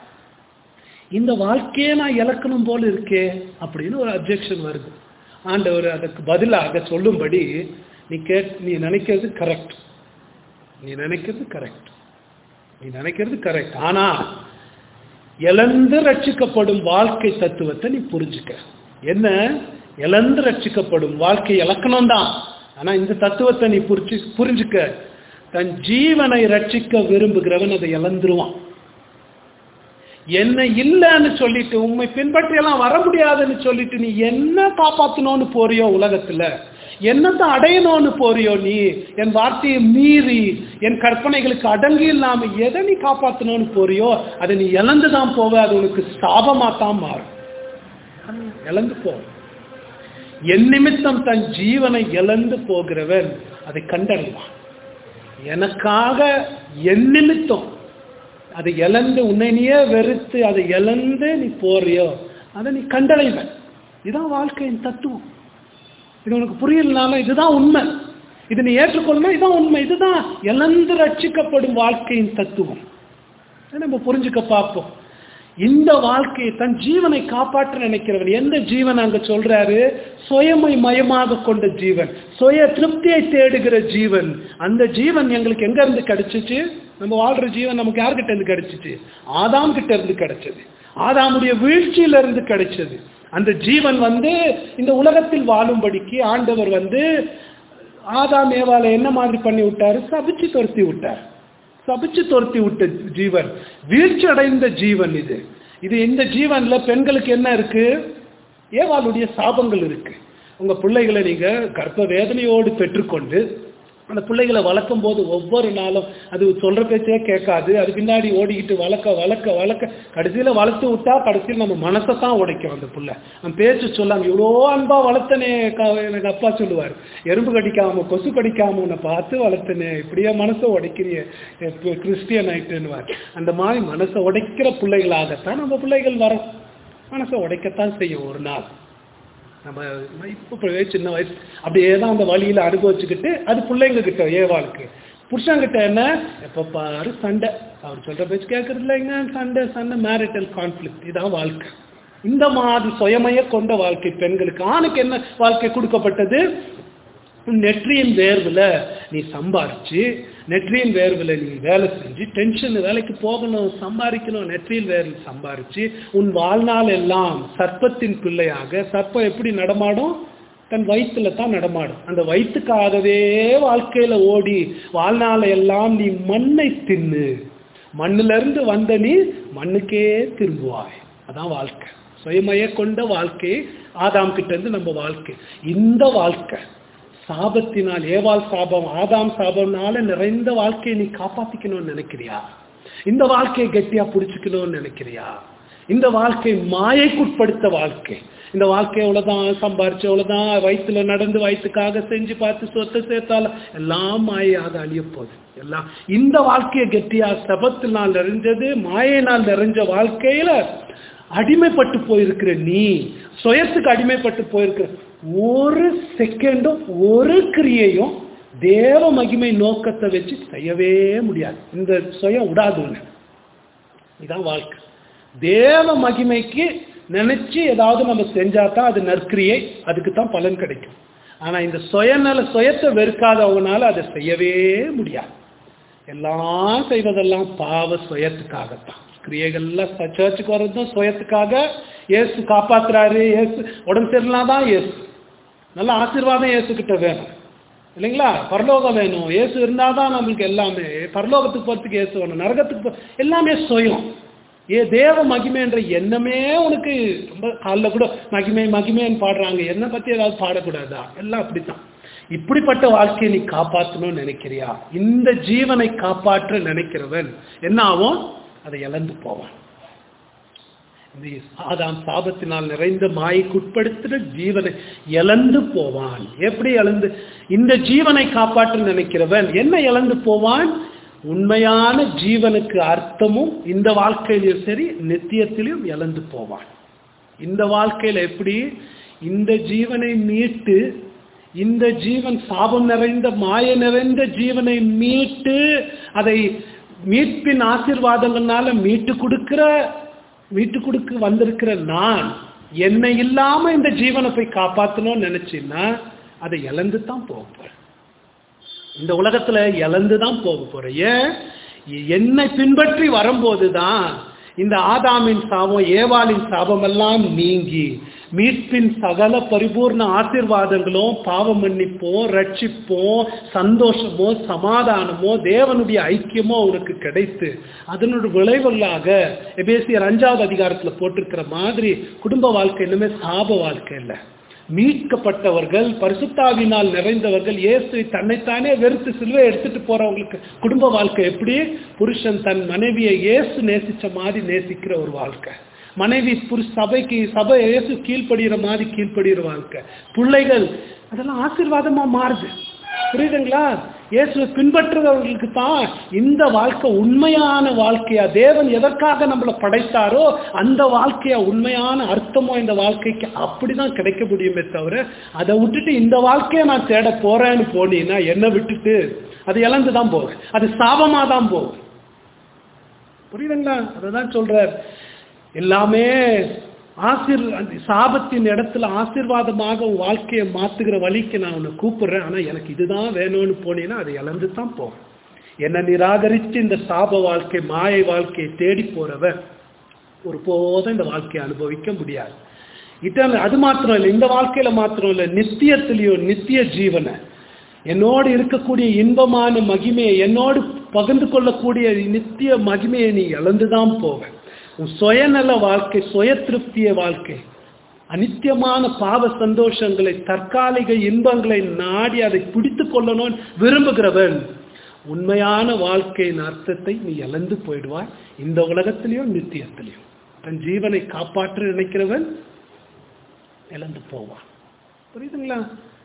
இந்த வாழ்க்கையே நான் இழக்கணும் போல இருக்கே அப்படின்னு ஒரு அப்ஜெக்ஷன் வருது ஆண்டவர் அதுக்கு பதிலாக சொல்லும்படி நீ கேட் நீ நினைக்கிறது கரெக்ட் நீ நினைக்கிறது கரெக்ட் நீ நினைக்கிறது கரெக்ட் ஆனா இழந்து ரட்சிக்கப்படும் வாழ்க்கை தத்துவத்தை நீ புரிஞ்சுக்க என்ன இழந்து ரட்சிக்கப்படும் வாழ்க்கை இலக்கணம் தான் ஆனா இந்த தத்துவத்தை நீ புரிச்சு புரிஞ்சுக்க தன் ஜீவனை ரட்சிக்க விரும்புகிறவன் அதை இழந்துருவான் என்ன இல்லைன்னு சொல்லிட்டு உண்மை பின்பற்றி எல்லாம் வர முடியாதுன்னு சொல்லிட்டு நீ என்ன காப்பாத்தணும்னு போறியோ உலகத்துல என்னத்தை அடையணும்னு போறியோ நீ என் வார்த்தையை மீறி என் கற்பனைகளுக்கு அடங்கி இல்லாம எதை நீ காப்பாத்தணும்னு போறியோ அதை நீ இழந்து தான் போவ அது உனக்கு சாபமா தான் மாறும் இழந்து போ என் நிமித்தம் தன் ஜீவனை இழந்து போகிறவன் அதை கண்டறிவான் எனக்காக என் நிமித்தம் அதை இழந்து உன்னை நீயே வெறுத்து அதை இழந்து நீ போறியோ அதை நீ கண்டடைவன் இதுதான் வாழ்க்கையின் தத்துவம் இது உனக்கு புரியலனாலும் இதுதான் உண்மை இது நீ ஏற்றுக்கொள்ளணும் இதுதான் உண்மை இதுதான் இழந்து ரட்சிக்கப்படும் வாழ்க்கையின் தத்துவம் இதை நம்ம புரிஞ்சுக்க பார்ப்போம் இந்த வாழ்க்கையை தன் ஜீவனை காப்பாற்ற நினைக்கிறவன் எந்த ஜீவன் அங்க சொல்றாரு சுயமை மயமாக கொண்ட ஜீவன் சுய திருப்தியை தேடுகிற ஜீவன் அந்த ஜீவன் எங்களுக்கு எங்க இருந்து கிடைச்சிச்சு நம்ம வாழ்ற ஜீவன் நமக்கு யார்கிட்ட இருந்து கிடைச்சிச்சு ஆதாம் கிட்ட இருந்து கிடைச்சது ஆதாமுடைய வீழ்ச்சியில இருந்து கிடைச்சது அந்த ஜீவன் வந்து இந்த உலகத்தில் வாழும்படிக்கு ஆண்டவர் வந்து ஆதாம் ஏவால என்ன மாதிரி பண்ணி விட்டாரு சபிச்சு துரத்தி விட்டார் சபிச்சு துரத்தி விட்ட ஜீவன் வீழ்ச்சி அடைந்த ஜீவன் இது இது இந்த ஜீவன்ல பெண்களுக்கு என்ன இருக்கு ஏவாளுடைய சாபங்கள் இருக்கு உங்க பிள்ளைகளை நீங்க கர்ப்ப வேதனையோடு பெற்றுக்கொண்டு அந்த பிள்ளைகளை வளர்க்கும் போது ஒவ்வொரு நாளும் அது சொல்ற பேச்சே கேட்காது அது பின்னாடி ஓடிக்கிட்டு வளர்க்க வளர்க்க வளர்க்க கடைசியில வளர்த்து விட்டா கடைசியில் நம்ம மனசை தான் உடைக்கும் அந்த பிள்ளை நம்ம பேச்சு சொல்லாம இவ்வளோ அன்பா வளர்த்தனே க- எனக்கு அப்பா சொல்லுவார் எறும்பு கடிக்காம கொசு கடிக்காம உன்னை பார்த்து வளர்த்தனே இப்படியே மனசை உடைக்கிறிய கிறிஸ்டியன் ஆயிட்டுன்னுவார் அந்த மாதிரி மனசை உடைக்கிற பிள்ளைகளாகத்தான் நம்ம பிள்ளைகள் வரோம் மனசை உடைக்கத்தான் செய்யும் ஒரு நாள் நம்ம இப்போ சின்ன வயசு அப்படியே தான் அந்த வழியில அனுபவிச்சுக்கிட்டு அது பிள்ளைங்க கிட்ட ஏவாளுக்கு புருஷங்கிட்ட என்ன எப்ப பாரு சண்டை அவர் சொல்ற பேச்சு கேட்கறது இல்லைங்க சண்டை சண்டை மேரிட்டல் கான்ஃபிளிக் இதான் வாழ்க்கை இந்த மாதிரி சுயமைய கொண்ட வாழ்க்கை பெண்களுக்கு ஆணுக்கு என்ன வாழ்க்கை கொடுக்கப்பட்டது உன் நெற்றியின் வேர்வில் நீ சம்பாரிச்சு நெற்றியின் வேர்வில் நீ வேலை செஞ்சு டென்ஷன் வேலைக்கு போகணும் சம்பாதிக்கணும் நெற்றியின் வேர்வில் சம்பாரிச்சு உன் வாழ்நாள் எல்லாம் சர்ப்பத்தின் பிள்ளையாக சர்ப்பம் எப்படி நடமாடும் தன் வயிற்றுல தான் நடமாடும் அந்த வயிற்றுக்காகவே வாழ்க்கையில ஓடி வாழ்நாளை எல்லாம் நீ மண்ணை தின்னு மண்ணுல இருந்து வந்த நீ மண்ணுக்கே திரும்புவாய் அதான் வாழ்க்கை சுயமய கொண்ட வாழ்க்கை ஆதாம் கிட்ட இருந்து நம்ம வாழ்க்கை இந்த வாழ்க்கை சாபத்தினால் ஏவாள் சாபம் ஆதாம் சாபம்னால நிறைந்த வாழ்க்கையை நீ காப்பாத்திக்கணும்னு நினைக்கிறியா இந்த வாழ்க்கையை கெட்டியா புடிச்சுக்கணும்னு நினைக்கிறியா இந்த வாழ்க்கை மாயைக்குட்படுத்த வாழ்க்கை இந்த வாழ்க்கை எவ்வளவுதான் சம்பாரிச்சு எவ்வளவுதான் வயிற்றுல நடந்து வயிற்றுக்காக செஞ்சு பார்த்து சொத்தை சேர்த்தாலும் எல்லாம் மாயாக அழிய போகுது எல்லாம் இந்த வாழ்க்கையை கெட்டியா சபத்தினால் நிறைஞ்சது மாயினால் நிறைஞ்ச வாழ்க்கையில அடிமைப்பட்டு போயிருக்கிற நீ சுயத்துக்கு அடிமைப்பட்டு போயிருக்கிற ஒரு செகண்டும் ஒரு கிரியையும் தேவ மகிமை நோக்கத்தை வச்சு செய்யவே முடியாது இந்த சுயம் விடாது உன்னை. இதான் வாழ்க்கை தேவ மகிமைக்கு நினைச்சு ஏதாவது நம்ம செஞ்சா தான் அது நற்கிரியை அதுக்கு தான் பலன் கிடைக்கும் ஆனா இந்த சுயநல சுயத்தை வெறுக்காதவங்கனால அதை செய்யவே முடியாது எல்லாம் செய்வதெல்லாம் பாவ சுயத்துக்காகத்தான் கிரியைகள்லாம் சர்ச்சுக்கு வர்றதும் சுயத்துக்காக இயேசு காப்பாத்துறாரு இயேசு உடம்பு சரியில்லாதான் இயேசு நல்ல ஆசீர்வாதம் இயேசுகிட்ட வேணும் இல்லைங்களா பரலோகம் வேணும் இயேசு இருந்தாதான் நம்மளுக்கு எல்லாமே பரலோகத்துக்கு போறதுக்கு இயேசு வேணும் நரகத்துக்கு போ எல்லாமே சுயம் ஏ தேவ மகிமைன்ற எண்ணமே உனக்கு ரொம்ப காலைல கூட மகிமை மகிமைன்னு பாடுறாங்க என்னை பத்தி ஏதாவது பாடக்கூடாதா எல்லாம் அப்படித்தான் இப்படிப்பட்ட வாழ்க்கையை நீ காப்பாற்றணும்னு நினைக்கிறியா இந்த ஜீவனை காப்பாற்ற நினைக்கிறவன் என்ன ஆகும் அதை இழந்து போவான் இந்த ஆதாம் சாபத்தினால் நிறைந்த மாய்க்குட்படுத்துற ஜீவனை இழந்து போவான் எப்படி இழந்து இந்த ஜீவனை காப்பாற்ற நினைக்கிறவன் என்ன இழந்து போவான் உண்மையான ஜீவனுக்கு அர்த்தமும் இந்த வாழ்க்கையிலும் சரி நித்தியத்திலும் இழந்து போவான் இந்த வாழ்க்கையில எப்படி இந்த ஜீவனை மீட்டு இந்த ஜீவன் சாபம் நிறைந்த மாய நிறைந்த ஜீவனை மீட்டு அதை மீட்பின் ஆசீர்வாதங்கள்னால மீட்டு கொடுக்கிற மீட்டு கொடுக்க வந்திருக்கிற நான் என்னை இல்லாம இந்த ஜீவனை போய் காப்பாத்தணும்னு நினைச்சீன்னா அதை இழந்து தான் போக போறேன் இந்த உலகத்துல இழந்து தான் போக போறேன் ஏன் என்னை பின்பற்றி வரும்போது தான் இந்த ஆதாமின் சாபம் ஏவாளின் சாபம் எல்லாம் நீங்கி மீட்பின் சகல பரிபூர்ண ஆசீர்வாதங்களும் பாவ மன்னிப்போ ரட்சிப்போ சந்தோஷமோ சமாதானமோ தேவனுடைய ஐக்கியமோ உனக்கு கிடைத்து அதனுடைய விளைவுகளாக எபேசியர் அஞ்சாவது அதிகாரத்துல போட்டிருக்கிற மாதிரி குடும்ப வாழ்க்கை இன்னுமே சாப வாழ்க்கை இல்லை மீட்கப்பட்டவர்கள் பரிசுத்தாவினால் நிறைந்தவர்கள் இயேசு தன்னைத்தானே வெறுத்து சிலுவை எடுத்துட்டு போறவங்களுக்கு குடும்ப வாழ்க்கை எப்படி புருஷன் தன் மனைவியை இயேசு நேசிச்ச மாதிரி நேசிக்கிற ஒரு வாழ்க்கை மனைவி புருஷ சபைக்கு சபை இயேசு கீழ்ப்படுகிற மாதிரி கீழ்ப்படுகிற வாழ்க்கை பிள்ளைகள் அதெல்லாம் ஆசீர்வாதமா மாறுது புரியுதுங்களா இயேசுவை பின்பற்றுறவர்களுக்கு தான் இந்த வாழ்க்கை உண்மையான வாழ்க்கையா தேவன் எதற்காக நம்மளை படைத்தாரோ அந்த வாழ்க்கையா உண்மையான அர்த்தமோ இந்த வாழ்க்கைக்கு அப்படிதான் கிடைக்க முடியுமே தவிர அதை விட்டுட்டு இந்த வாழ்க்கையை நான் தேட போறேன்னு போனீங்கன்னா என்னை விட்டுட்டு அது இழந்து தான் போகும் அது சாபமா தான் போகும் புரியுதுங்களா அதை தான் சொல்றார் எல்லாமே ஆசீர் அந்த சாபத்தின் இடத்துல ஆசீர்வாதமாக உன் வாழ்க்கையை மாத்துகிற வழிக்கு நான் உன்னை கூப்பிடுறேன் ஆனா எனக்கு இதுதான் வேணும்னு போனீங்கன்னா அதை இழந்து தான் போகும் என்னை நிராகரித்து இந்த சாப வாழ்க்கை மாயை வாழ்க்கையை தேடி போறவன் ஒரு போதும் இந்த வாழ்க்கையை அனுபவிக்க முடியாது இதான் அது மாத்திரம் இல்லை இந்த வாழ்க்கையில மாத்திரம் இல்லை நித்தியத்திலையும் நித்திய ஜீவனை என்னோடு இருக்கக்கூடிய இன்பமான மகிமையை என்னோடு பகிர்ந்து கொள்ளக்கூடிய நித்திய மகிமையை நீ இழந்துதான் போவ உன் சுயநல வாழ்க்கை சுய திருப்திய வாழ்க்கை அனித்தியமான பாவ சந்தோஷங்களை தற்காலிக இன்பங்களை நாடி அதை பிடித்து கொள்ளணும்னு விரும்புகிறவன் உண்மையான வாழ்க்கையின் அர்த்தத்தை நீ இழந்து போயிடுவாய் இந்த உலகத்திலையும் நித்தியத்திலையும் தன் ஜீவனை காப்பாற்ற நினைக்கிறவன் இழந்து போவான் புரியுதுங்களா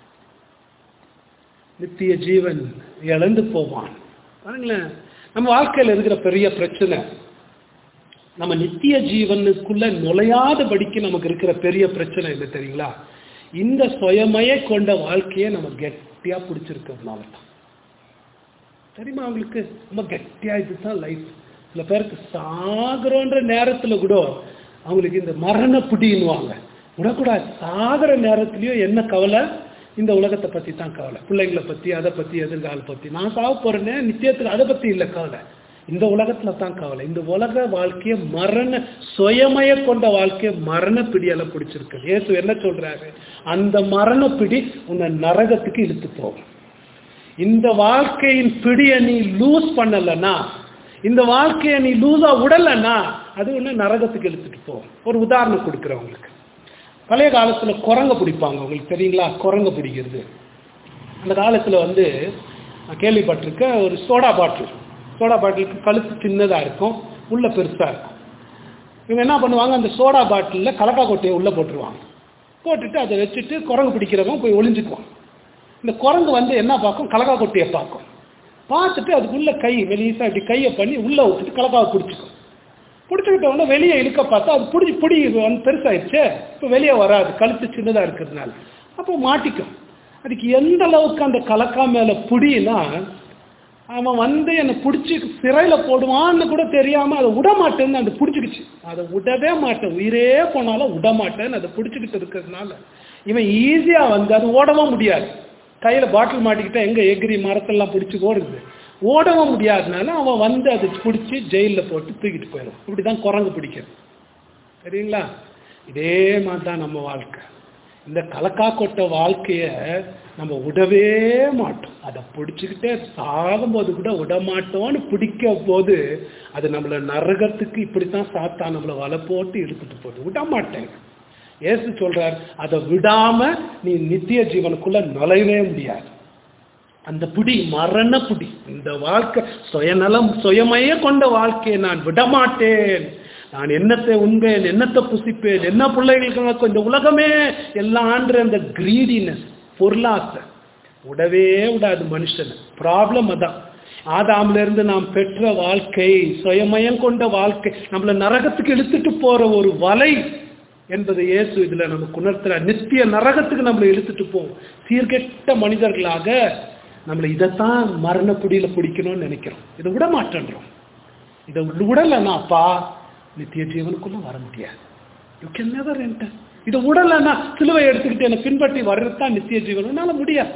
நித்திய ஜீவன் இழந்து போவான் பாருங்களேன் நம்ம வாழ்க்கையில் இருக்கிற பெரிய பிரச்சனை நம்ம நித்திய ஜீவனுக்குள்ள நுழையாதபடிக்கு நமக்கு இருக்கிற பெரிய பிரச்சனை என்ன தெரியுங்களா இந்த சுயமய கொண்ட வாழ்க்கையை நம்ம கெட்டியா பிடிச்சிருக்கிறதுனால தான் தெரியுமா அவங்களுக்கு ரொம்ப கெட்டியா இதுதான் லைஃப் சில பேருக்கு சாகுறோன்ற நேரத்துல கூட அவங்களுக்கு இந்த மரண பிடின்னுவாங்க விடக்கூடாது சாகிற நேரத்துலயும் என்ன கவலை இந்த உலகத்தை பத்தி தான் கவலை பிள்ளைங்களை பத்தி அதை பத்தி எதிர்காலம் பத்தி நான் சாக போறேனே நித்தியத்துக்கு அதை பத்தி இல்லை கவலை இந்த உலகத்துல தான் கவலை இந்த உலக வாழ்க்கைய மரண சுயமய கொண்ட வாழ்க்கைய மரண பிடியால பிடிச்சிருக்கு இயேசு என்ன சொல்றாரு அந்த மரண பிடி உன்னை நரகத்துக்கு இழுத்து போகும் இந்த வாழ்க்கையின் பிடியை நீ லூஸ் பண்ணலன்னா இந்த வாழ்க்கையை நீ லூஸா விடலன்னா அது ஒன்று நரகத்துக்கு இழுத்துட்டு போகும் ஒரு உதாரணம் கொடுக்குறேன் உங்களுக்கு பழைய காலத்துல குரங்க பிடிப்பாங்க உங்களுக்கு தெரியுங்களா குரங்க பிடிக்கிறது அந்த காலத்துல வந்து நான் கேள்விப்பட்டிருக்கேன் ஒரு சோடா பாட்டில் சோடா பாட்டிலுக்கு கழுத்து சின்னதா இருக்கும் உள்ள பெருசா இருக்கும் இவங்க என்ன பண்ணுவாங்க அந்த சோடா பாட்டிலில் கலக்கா கொட்டையை உள்ள போட்டுருவாங்க போட்டுட்டு அதை வச்சுட்டு குரங்கு பிடிக்கிறவங்க போய் ஒளிஞ்சுக்குவான் இந்த குரங்கு வந்து என்ன பார்க்கும் கலக்கா கொட்டையை பார்க்கும் பார்த்துட்டு அதுக்குள்ள கை வெளியீசா இப்படி கையை பண்ணி உள்ள விட்டுட்டு கலக்காவை பிடிச்சிக்கும் பிடிச்சிக்கிட்ட உடனே வெளியே இழுக்க பார்த்தா அது பிடிச்சி பிடி வந்து பெருசாயிடுச்சு இப்போ வெளியே வராது கழுத்து சின்னதாக இருக்கிறதுனால அப்போ மாட்டிக்கும் அதுக்கு எந்த அளவுக்கு அந்த கலக்கா மேலே பிடினா அவன் வந்து என்னை பிடிச்சி சிறையில் போடுவான்னு கூட தெரியாமல் அதை விட மாட்டேன்னு அதை பிடிச்சிக்கிச்சு அதை விடவே மாட்டேன் உயிரே போனாலும் விட மாட்டேன்னு அதை பிடிச்சிக்கிட்டு இருக்கிறதுனால இவன் ஈஸியாக வந்து அது ஓடவும் முடியாது கையில் பாட்டில் மாட்டிக்கிட்டா எங்கே எகிரி மரத்தெல்லாம் பிடிச்சி ஓடுது ஓடவும் முடியாதனால அவன் வந்து அதை பிடிச்சி ஜெயிலில் போட்டு தூக்கிட்டு போயிடும் இப்படி தான் குரங்கு பிடிக்கிறது சரிங்களா இதே மாதிரி தான் நம்ம வாழ்க்கை இந்த கலக்கா கொட்ட வாழ்க்கைய நம்ம விடவே மாட்டோம் அதை பிடிச்சிக்கிட்டே சாகும்போது கூட விட மாட்டோம்னு பிடிக்க போது அது நம்மளை நரகத்துக்கு இப்படித்தான் சாத்தா நம்மளை வலை போட்டு இழுத்துட்டு போகுது விட மாட்டேங்க ஏசு சொல்றார் அதை விடாம நீ நித்திய ஜீவனுக்குள்ள நுழையவே முடியாது அந்த பிடி மரண பிடி இந்த வாழ்க்கை சுயநலம் சுயமைய கொண்ட வாழ்க்கையை நான் விடமாட்டேன் நான் என்னத்தை உண்பேன் என்னத்தை புசிப்பேன் என்ன பிள்ளைகளுக்கு இந்த உலகமே எல்லான்ற அந்த கிரீடினஸ் பொருளாசை விடவே விடாது மனுஷன் ப்ராப்ளம் அதான் ஆதாம்ல இருந்து நாம் பெற்ற வாழ்க்கை சுயமயம் கொண்ட வாழ்க்கை நம்மள நரகத்துக்கு இழுத்துட்டு போற ஒரு வலை என்பதை இயேசு இதுல நமக்கு உணர்த்துற நித்திய நரகத்துக்கு நம்மளை இழுத்துட்டு போவோம் சீர்கெட்ட மனிதர்களாக நம்மளை இதைத்தான் மரணப்பிடியில பிடிக்கணும்னு நினைக்கிறோம் இதை விட மாட்டேன்றோம் இதை விடலைன்னா அப்பா நித்திய ஜீவனுக்குள்ள வர முடியாது யூ கேன் நெவர் என்டர் இதை விடலைன்னா சிலுவை எடுத்துக்கிட்டு என்னை பின்பற்றி வர்றதுதான் நித்திய ஜீவன் என்னால முடியாது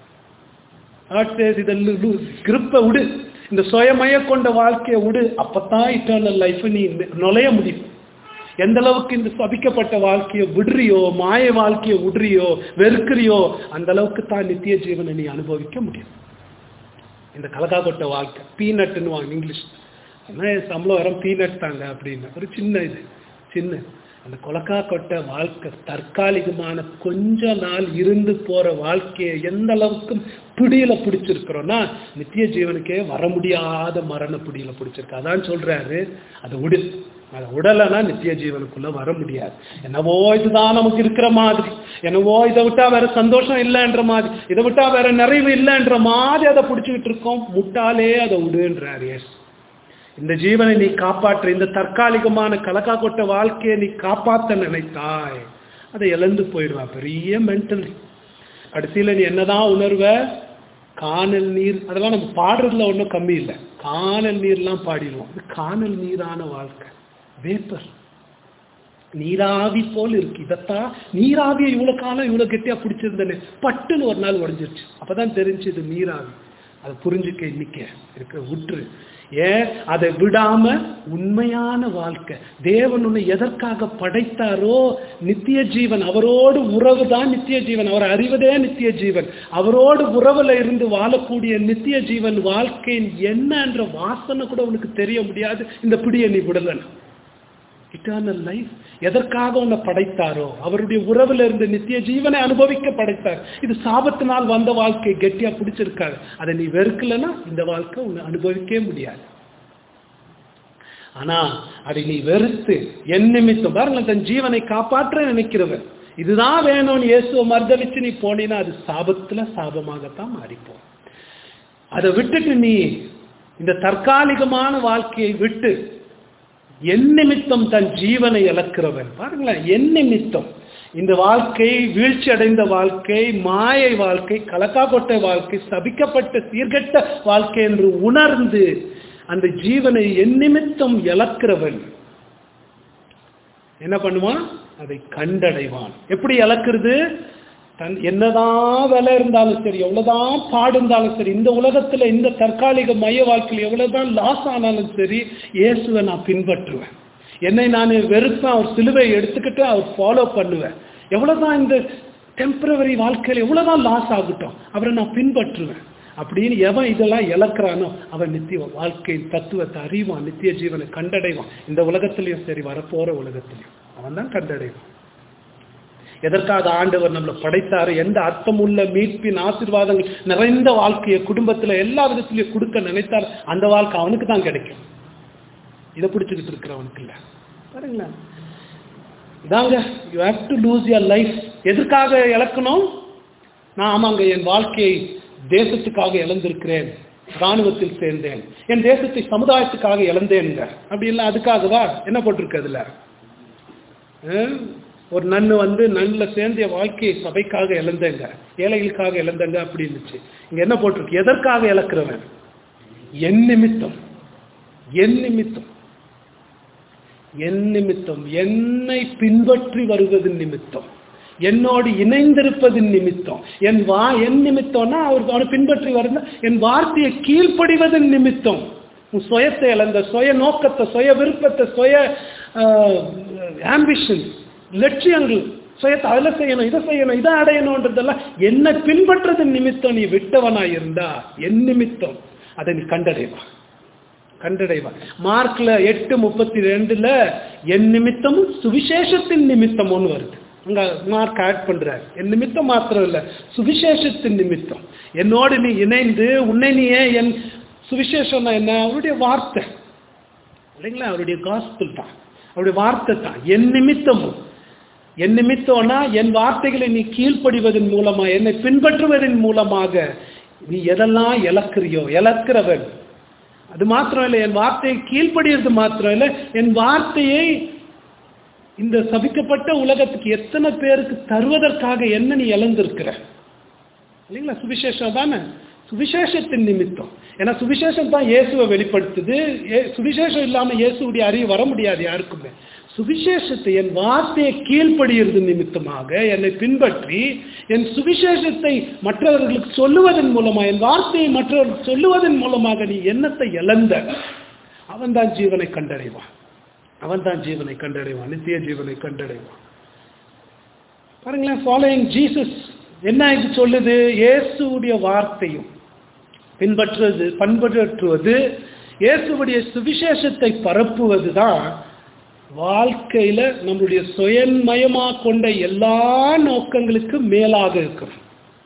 கிருப்பை விடு இந்த சுயமய கொண்ட வாழ்க்கையை விடு அப்பதான் இட்டர்னல் லைஃப் நீ நுழைய முடியும் எந்த அளவுக்கு இந்த சபிக்கப்பட்ட வாழ்க்கையை விடுறியோ மாய வாழ்க்கையை விடுறியோ வெறுக்கிறியோ அந்த அளவுக்கு தான் நித்திய ஜீவனை நீ அனுபவிக்க முடியும் இந்த கலகா கொட்ட வாழ்க்கை பீனட்னு வாங்க இங்கிலீஷ் சம்பளம் வர பீனட் தாங்க அப்படின்னு ஒரு சின்ன இது சின்ன அந்த கொலக்கா கொட்ட வாழ்க்கை தற்காலிகமான கொஞ்ச நாள் இருந்து போற வாழ்க்கையை எந்த அளவுக்கு பிடியில பிடிச்சிருக்கிறோம்னா நித்திய ஜீவனுக்கே வர முடியாத மரண பிடியில பிடிச்சிருக்கு அதான் சொல்றாரு அதை விடு அதை உடலைன்னா நித்திய ஜீவனுக்குள்ள வர முடியாது என்னவோ இதுதான் நமக்கு இருக்கிற மாதிரி என்னவோ இதை விட்டா வேற சந்தோஷம் இல்லைன்ற மாதிரி இதை விட்டா வேற நிறைவு இல்லைன்ற மாதிரி அதை பிடிச்சிக்கிட்டு இருக்கோம் முட்டாலே அதை விடுன்றார் ஏசு இந்த ஜீவனை நீ காப்பாற்ற இந்த தற்காலிகமான கலக்கா கொட்ட வாழ்க்கையை நீ காப்பாற்ற நினைத்தாய் அதை இழந்து போயிடுவா பெரிய மென்டல் கடைசியில் நீ என்னதான் உணர்வ காணல் நீர் அதெல்லாம் நம்ம பாடுறதுல ஒன்றும் கம்மி இல்லை காணல் நீர்லாம் பாடிடுவோம் இது காணல் நீரான வாழ்க்கை வேப்பர் நீராவி போல் இருக்கு இதத்தான் நீராவியை இவ்வளவு காலம் இவ்வளவு கெட்டியா பிடிச்சிருந்தேன்னு பட்டுன்னு ஒரு நாள் உடஞ்சிருச்சு அப்பதான் தெரிஞ்சு இது நீராவி அதை புரிஞ்சுக்க இன்னைக்க இருக்க விட்டுரு ஏன் அதை விடாம உண்மையான வாழ்க்கை தேவன் உன்னை எதற்காக படைத்தாரோ நித்திய ஜீவன் அவரோடு உறவு தான் நித்திய ஜீவன் அவர் அறிவதே நித்திய ஜீவன் அவரோடு உறவுல இருந்து வாழக்கூடிய நித்திய ஜீவன் வாழ்க்கையின் என்னன்ற வாசனை கூட உனக்கு தெரிய முடியாது இந்த பிடியை நீ விடலன்னு இட்டர்னல் லைஃப் எதற்காக உன்னை படைத்தாரோ அவருடைய உறவுல இருந்து நித்திய ஜீவனை அனுபவிக்க படைத்தார் இது சாபத்தினால் வந்த வாழ்க்கை கெட்டியா பிடிச்சிருக்காரு அதை நீ வெறுக்கலன்னா இந்த வாழ்க்கை உன்னை அனுபவிக்கவே முடியாது ஆனா அதை நீ வெறுத்து என் நிமித்தம் பாருங்க தன் ஜீவனை காப்பாற்ற நினைக்கிறவன் இதுதான் வேணும்னு இயேசுவை மறுதளிச்சு நீ போனீன்னா அது சாபத்துல சாபமாகத்தான் மாறிப்போம் அதை விட்டுட்டு நீ இந்த தற்காலிகமான வாழ்க்கையை விட்டு என் நிமித்தம் தன் ஜீவனை இழக்கிறவன் பாருங்களேன் என் நிமித்தம் இந்த வாழ்க்கை வீழ்ச்சி அடைந்த வாழ்க்கை மாயை வாழ்க்கை கலக்காக்கொட்டை வாழ்க்கை சபிக்கப்பட்ட சீர்கெட்ட வாழ்க்கை என்று உணர்ந்து அந்த ஜீவனை என் நிமித்தம் இழக்கிறவன் என்ன பண்ணுவான் அதை கண்டடைவான் எப்படி இழக்கிறது தன் என்னதான் விலை இருந்தாலும் சரி எவ்வளவுதான் பாடு இருந்தாலும் சரி இந்த உலகத்துல இந்த தற்காலிக மைய வாழ்க்கையில் எவ்வளவுதான் லாஸ் ஆனாலும் சரி இயேசுவை நான் பின்பற்றுவேன் என்னை நான் வெறுப்பேன் அவர் சிலுவை எடுத்துக்கிட்டு அவர் ஃபாலோ பண்ணுவேன் எவ்வளவுதான் இந்த டெம்பரவரி வாழ்க்கையில் எவ்வளவுதான் லாஸ் ஆகட்டும் அவரை நான் பின்பற்றுவேன் அப்படின்னு எவன் இதெல்லாம் இழக்கிறானோ அவன் நித்திய வாழ்க்கையின் தத்துவத்தை அறிவான் நித்திய ஜீவனை கண்டடைவான் இந்த உலகத்திலையும் சரி வரப்போற உலகத்திலையும் அவன் தான் கண்டடைவான் எதற்காக ஆண்டவர் நம்மளை படைத்தாரு எந்த அர்த்தமுள்ள மீட்பின் ஆசீர்வாதங்கள் நிறைந்த வாழ்க்கையை குடும்பத்துல எல்லா விதத்திலையும் கொடுக்க நினைத்தார் அந்த வாழ்க்கை அவனுக்கு தான் கிடைக்கும் இதை பிடிச்சுக்கிட்டு இருக்கிறவனுக்கு இல்ல பாருங்களேன் இதாங்க you have to lose your life எதற்காக இழக்கணும் நான் ஆமாங்க என் வாழ்க்கையை தேசத்துக்காக இழந்திருக்கிறேன் ராணுவத்தில் சேர்ந்தேன் என் தேசத்தை சமுதாயத்துக்காக இழந்தேனுங்க அப்படி இல்லை அதுக்காகவா என்ன போட்டிருக்கு அதுல அஹ், ஒரு நன்னு வந்து நன்னுல சேர்ந்து என் வாழ்க்கையை சபைக்காக இழந்தேங்க ஏழைகளுக்காக இழந்தேங்க அப்படி இருந்துச்சு இங்க என்ன போட்டிருக்கு எதற்காக இழக்கிறவன் என் நிமித்தம் என் நிமித்தம் என் நிமித்தம் என்னை பின்பற்றி வருவதன் நிமித்தம் என்னோடு இணைந்திருப்பதின் நிமித்தம் என் வா என் நிமித்தம்னா அவர் அவரை பின்பற்றி வருந்த என் வார்த்தையை கீழ்ப்படிவதன் நிமித்தம் உன் சுயத்தை இழந்த சுய நோக்கத்தை சுய விருப்பத்தை சுய ஆம்பிஷன் லட்சியங்கள் சுயத்தை அதில் செய்யணும் இதை செய்யணும் இதை அடையணுன்றதெல்லாம் என்னை பின்பற்றதன் நிமித்தம் நீ விட்டவனா இருந்தா என் நிமித்தம் அதை நீ கண்டடைவா கண்டடைவான் மார்க்ல எட்டு முப்பத்தி ரெண்டுல என் நிமித்தமும் சுவிசேஷத்தின் நிமித்தமும் வருது அங்க மார்க் ஆட் பண்றார் என் நிமித்தம் மாத்திரம் இல்ல சுவிசேஷத்தின் நிமித்தம் என்னோடு நீ இணைந்து உன்னை நீ ஏன் என் சுவிசேஷம்னா என்ன அவருடைய வார்த்தை இல்லைங்களா அவருடைய காஸ்பிள் தான் அவருடைய வார்த்தை தான் என் நிமித்தமும் என் நிமித்தம்னா என் வார்த்தைகளை நீ கீழ்ப்படிவதன் மூலமா என்னை பின்பற்றுவதன் மூலமாக நீ எதெல்லாம் இழக்கிறியோ இழக்கிறவன் அது மாத்திரம் இல்லை என் வார்த்தையை கீழ்ப்படியது மாத்திரம் இல்லை என் வார்த்தையை இந்த சபிக்கப்பட்ட உலகத்துக்கு எத்தனை பேருக்கு தருவதற்காக என்ன நீ இழந்திருக்கிற இல்லைங்களா சுவிசேஷம் தானே சுவிசேஷத்தின் நிமித்தம் ஏன்னா சுவிசேஷம் தான் இயேசுவை வெளிப்படுத்துது ஏ- சுவிசேஷம் இல்லாம இயேசுடைய அறிவு வர முடியாது யாருக்குமே சுவிசேஷத்தை என் வார்த்தையை கீழ்ப்படுகிறது நிமித்தமாக என்னை பின்பற்றி என் சுவிசேஷத்தை மற்றவர்களுக்கு சொல்லுவதன் மூலமா என் வார்த்தையை மற்றவர்களுக்கு சொல்லுவதன் மூலமாக நீ எண்ணத்தை இழந்த அவன் தான் ஜீவனை கண்டடைவான் அவன் தான் ஜீவனை கண்டடைவான் நித்திய ஜீவனை கண்டடைவான் பாருங்களேன் ஃபாலோயிங் ஜீசஸ் என்ன இது சொல்லுது இயேசுடைய வார்த்தையும் பின்பற்றுவது பண்பற்றுவது இயேசுவுடைய சுவிசேஷத்தை பரப்புவது தான் வாழ்க்கையில நம்முடைய சுயன்மயமா கொண்ட எல்லா நோக்கங்களுக்கும் மேலாக இருக்கும்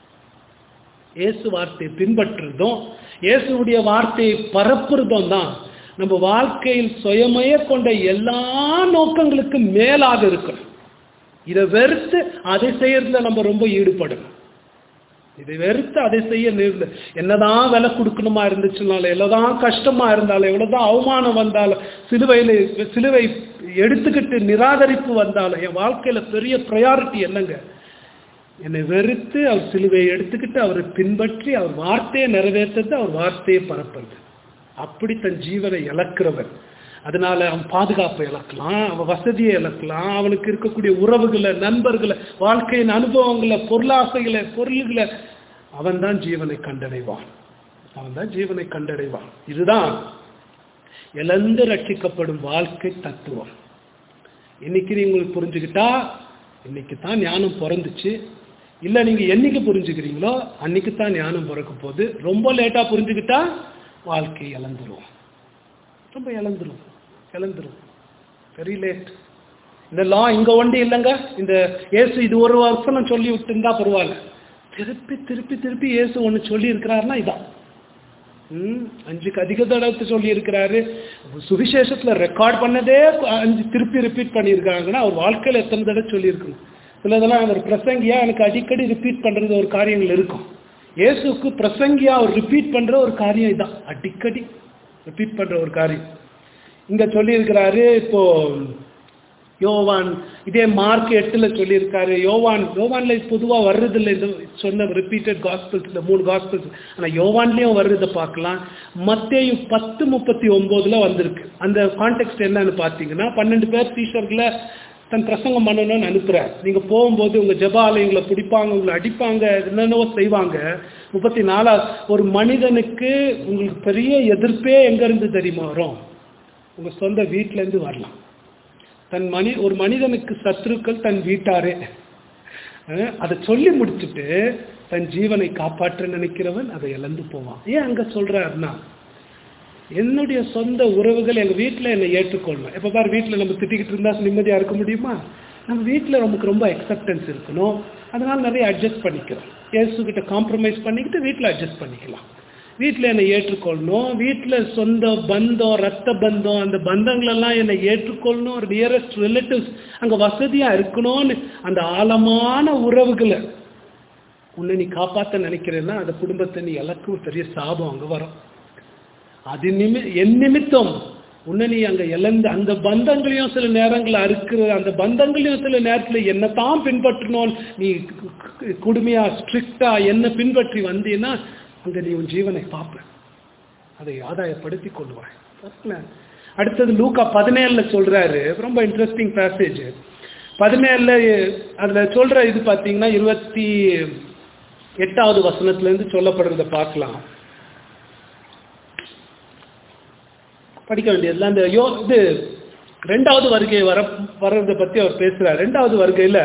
இயேசு வார்த்தையை பின்பற்றுறதும் இயேசுவுடைய வார்த்தையை பரப்புறதும் தான் நம்ம வாழ்க்கையில் சுயமய கொண்ட எல்லா நோக்கங்களுக்கும் மேலாக இருக்கும் இதை வெறுத்து அதை செய்யறதுல நம்ம ரொம்ப ஈடுபடணும் இதை வெறுத்து அதை செய்ய நேர்ல என்னதான் விலை கொடுக்கணுமா இருந்துச்சுனாலும் எவ்வளவுதான் கஷ்டமா இருந்தாலும் எவ்வளவுதான் அவமானம் வந்தாலும் சிலுவையில சிலுவை எடுத்துக்கிட்டு நிராகரிப்பு வந்தாலும் என் வாழ்க்கையில பெரிய ப்ரையாரிட்டி என்னங்க என்னை வெறுத்து அவர் சிலுவையை எடுத்துக்கிட்டு அவரை பின்பற்றி அவர் வார்த்தையை நிறைவேற்றுறது அவர் வார்த்தையை பரப்புறது அப்படி தன் ஜீவனை இழக்கிறவன் அதனால அவன் பாதுகாப்பை இழக்கலாம் அவன் வசதியை இழக்கலாம் அவனுக்கு இருக்கக்கூடிய உறவுகளை நண்பர்களை வாழ்க்கையின் அனுபவங்களை பொருளாசைகளை பொருள்களை அவன் தான் ஜீவனை கண்டடைவான் அவன் தான் ஜீவனை கண்டடைவான் இதுதான் இழந்து ரட்சிக்கப்படும் வாழ்க்கை தத்துவம் இன்னைக்கு நீங்களுக்கு புரிஞ்சுக்கிட்டா இன்னைக்கு தான் ஞானம் பிறந்துச்சு இல்லை நீங்க என்னைக்கு புரிஞ்சுக்கிறீங்களோ அன்னைக்கு தான் ஞானம் பிறக்க போகுது ரொம்ப லேட்டா புரிஞ்சுக்கிட்டா வாழ்க்கை இழந்துரும் ரொம்ப இழந்துரும் இழந்துரும் வெரி லேட் இந்த லா இங்க ஒண்டி இல்லைங்க இந்த இயேசு இது ஒரு வருஷம் சொல்லி விட்டுருந்தா பரவாயில்ல திருப்பி திருப்பி திருப்பி இயேசு ஒன்று சொல்லி இருக்கிறாருன்னா இதான் ம், அஞ்சுக்கு அதிக தடவை சொல்லி இருக்கிறாரு சுவிசேஷத்துல ரெக்கார்ட் பண்ணதே அஞ்சு திருப்பி ரிப்பீட் பண்ணியிருக்காங்கன்னா அவர் வாழ்க்கையில எத்தனை தடவை சொல்லியிருக்கணும் சிலதெல்லாம் அவர் பிரசங்கியா எனக்கு அடிக்கடி ரிப்பீட் பண்றது ஒரு காரியங்கள் இருக்கும் இயேசுக்கு பிரசங்கியா அவர் ரிப்பீட் பண்ற ஒரு காரியம் இதான் அடிக்கடி ரிப்பீட் பண்ற ஒரு காரியம் இங்க சொல்லியிருக்கிறாரு இப்போ யோவான் இதே மார்க் எட்டுல சொல்லியிருக்காரு யோவான் யோவான்ல பொதுவா வர்றதில்லை இந்த சொன்ன ரிப்பீட்டட் காஸ்பிள்ஸ்ல மூணு காஸ்பிள்ஸ் ஆனா யோவான்லயும் வர்றதை பார்க்கலாம் மத்தேயு பத்து முப்பத்தி ஒன்பதுல வந்திருக்கு அந்த கான்டெக்ட் என்னன்னு பார்த்தீங்கன்னா பன்னெண்டு பேர் டீச்சர்களை தன் பிரசங்கம் பண்ணணும்னு அனுப்புறார் நீங்க போகும்போது உங்க ஜபாலயங்களை பிடிப்பாங்க உங்களை அடிப்பாங்க என்னென்னவோ செய்வாங்க முப்பத்தி நாலா ஒரு மனிதனுக்கு உங்களுக்கு பெரிய எதிர்ப்பே எங்க இருந்து தெரியுமா வரும் உங்க சொந்த வீட்ல இருந்து வரலாம் தன் மனி ஒரு மனிதனுக்கு சத்துருக்கள் தன் வீட்டாரே அஹ், அதை சொல்லி முடிச்சுட்டு தன் ஜீவனை காப்பாற்ற நினைக்கிறவன் அதை இழந்து போவான் ஏன் அங்க சொல்றாருன்னா என்னுடைய சொந்த உறவுகள் எங்க வீட்டில் என்னை ஏற்றுக்கொள்ளணும் எப்போ பாரு வீட்டில் நம்ம திட்டிக்கிட்டு இருந்தா நிம்மதியா இருக்க முடியுமா நம்ம வீட்டில் நமக்கு ரொம்ப அக்செப்டன்ஸ் இருக்கணும் அதனால நிறைய அட்ஜஸ்ட் பண்ணிக்கிறோம் இயேசு கிட்ட காம்ப்ரமைஸ் பண்ணிக்கிட்டு வீட்டில் அட்ஜஸ்ட் பண்ணிக்கலாம் வீட்டில் என்னை ஏற்றுக்கொள்ளணும் வீட்டில் சொந்த பந்தம் ரத்த பந்தம் அந்த பந்தங்களெல்லாம் என்னை ஏற்றுக்கொள்ளணும் நியரஸ்ட் ரிலேட்டிவ்ஸ் அங்கே வசதியாக இருக்கணும்னு அந்த ஆழமான உறவுகளை உன்னை நீ காப்பாற்ற நினைக்கிறேன்னா அந்த குடும்பத்தை நீ இழக்கும் பெரிய சாபம் அங்கே வரும் அது நிமி என் நிமித்தம் உன்னை நீ அங்க இழந்து அந்த பந்தங்களையும் சில நேரங்களில் அறுக்கிற அந்த பந்தங்களையும் சில நேரத்தில் என்ன தான் பின்பற்றணும் நீ கு- கு- கொடுமையா ஸ்ட்ரிக்டா என்ன பின்பற்றி வந்தீன்னா அங்க நீ உன் ஜீவனை பார்ப்ப அதை ஆதாயப்படுத்தி கொள்வாய் பாருங்களேன். அடுத்தது லூக்கா பதினேழுல சொல்றாரு ரொம்ப இன்ட்ரெஸ்டிங் பேசேஜ் பதினேழுல அதுல சொல்ற இது பாத்தீங்கன்னா இருபத்தி எட்டாவது வசனத்துல இருந்து சொல்லப்படுறத பார்க்கலாம் படிக்க வேண்டியதுல அந்த யோ இது ரெண்டாவது வருகை வர வர்றதை பத்தி அவர் பேசுறார் ரெண்டாவது வருகையில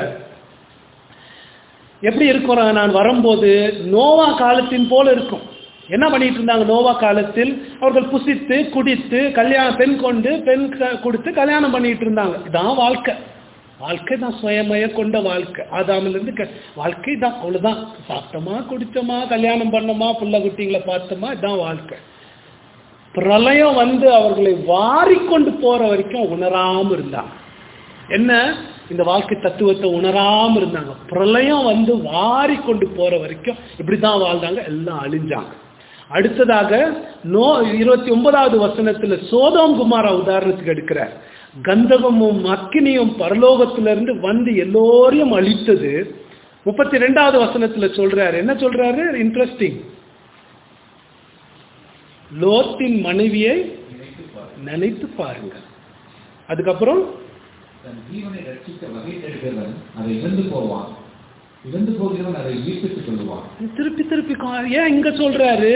எப்படி இருக்கும் நான் வரும்போது நோவா காலத்தின் போல இருக்கும் என்ன பண்ணிட்டு இருந்தாங்க நோவா காலத்தில் அவர்கள் புசித்து குடித்து கல்யாணம் பெண் கொண்டு பெண் க- கொடுத்து கல்யாணம் பண்ணிட்டு இருந்தாங்க இதான் வாழ்க்கை வாழ்க்கை தான் சுயமய கொண்ட வாழ்க்கை ஆதாமில இருந்து க- வாழ்க்கை தான் அவ்வளவுதான் சாப்பிட்டோமா குடிச்சோமா கல்யாணம் பண்ணோமா புள்ள குட்டிங்களை பார்த்தோமா இதான் வாழ்க்கை பிரளயம் வந்து அவர்களை வாரிக்கொண்டு போற வரைக்கும் உணராம இருந்தாங்க என்ன இந்த வாழ்க்கை தத்துவத்தை உணராம இருந்தாங்க பிரளயம் வந்து வாரிக்கொண்டு போற வரைக்கும் இப்படிதான் வாழ்ந்தாங்க எல்லாம் அழிஞ்சாங்க அடுத்ததாக நோ இருபத்தி ஒன்பதாவது வசனத்துல சோதோம் குமாரா உதாரணத்துக்கு எடுக்கிறார் கந்தகமும் அக்கினியும் பரலோகத்திலிருந்து வந்து எல்லோரையும் அழித்தது முப்பத்தி ரெண்டாவது வசனத்துல சொல்றாரு என்ன சொல்றாரு இன்ட்ரெஸ்டிங் லோத்தின் மனைவியை நினைத்து பாருங்க அதுக்கப்புறம் தன் ஜீவனை ரட்சிக்க வகை தேடுகிறவன் அதை இழந்து போவான் இழந்து போகிறவன் அதை ஈர்ப்பித்துக் கொள்வான் திருப்பி திருப்பி கா- ஏன் இங்க சொல்றாரு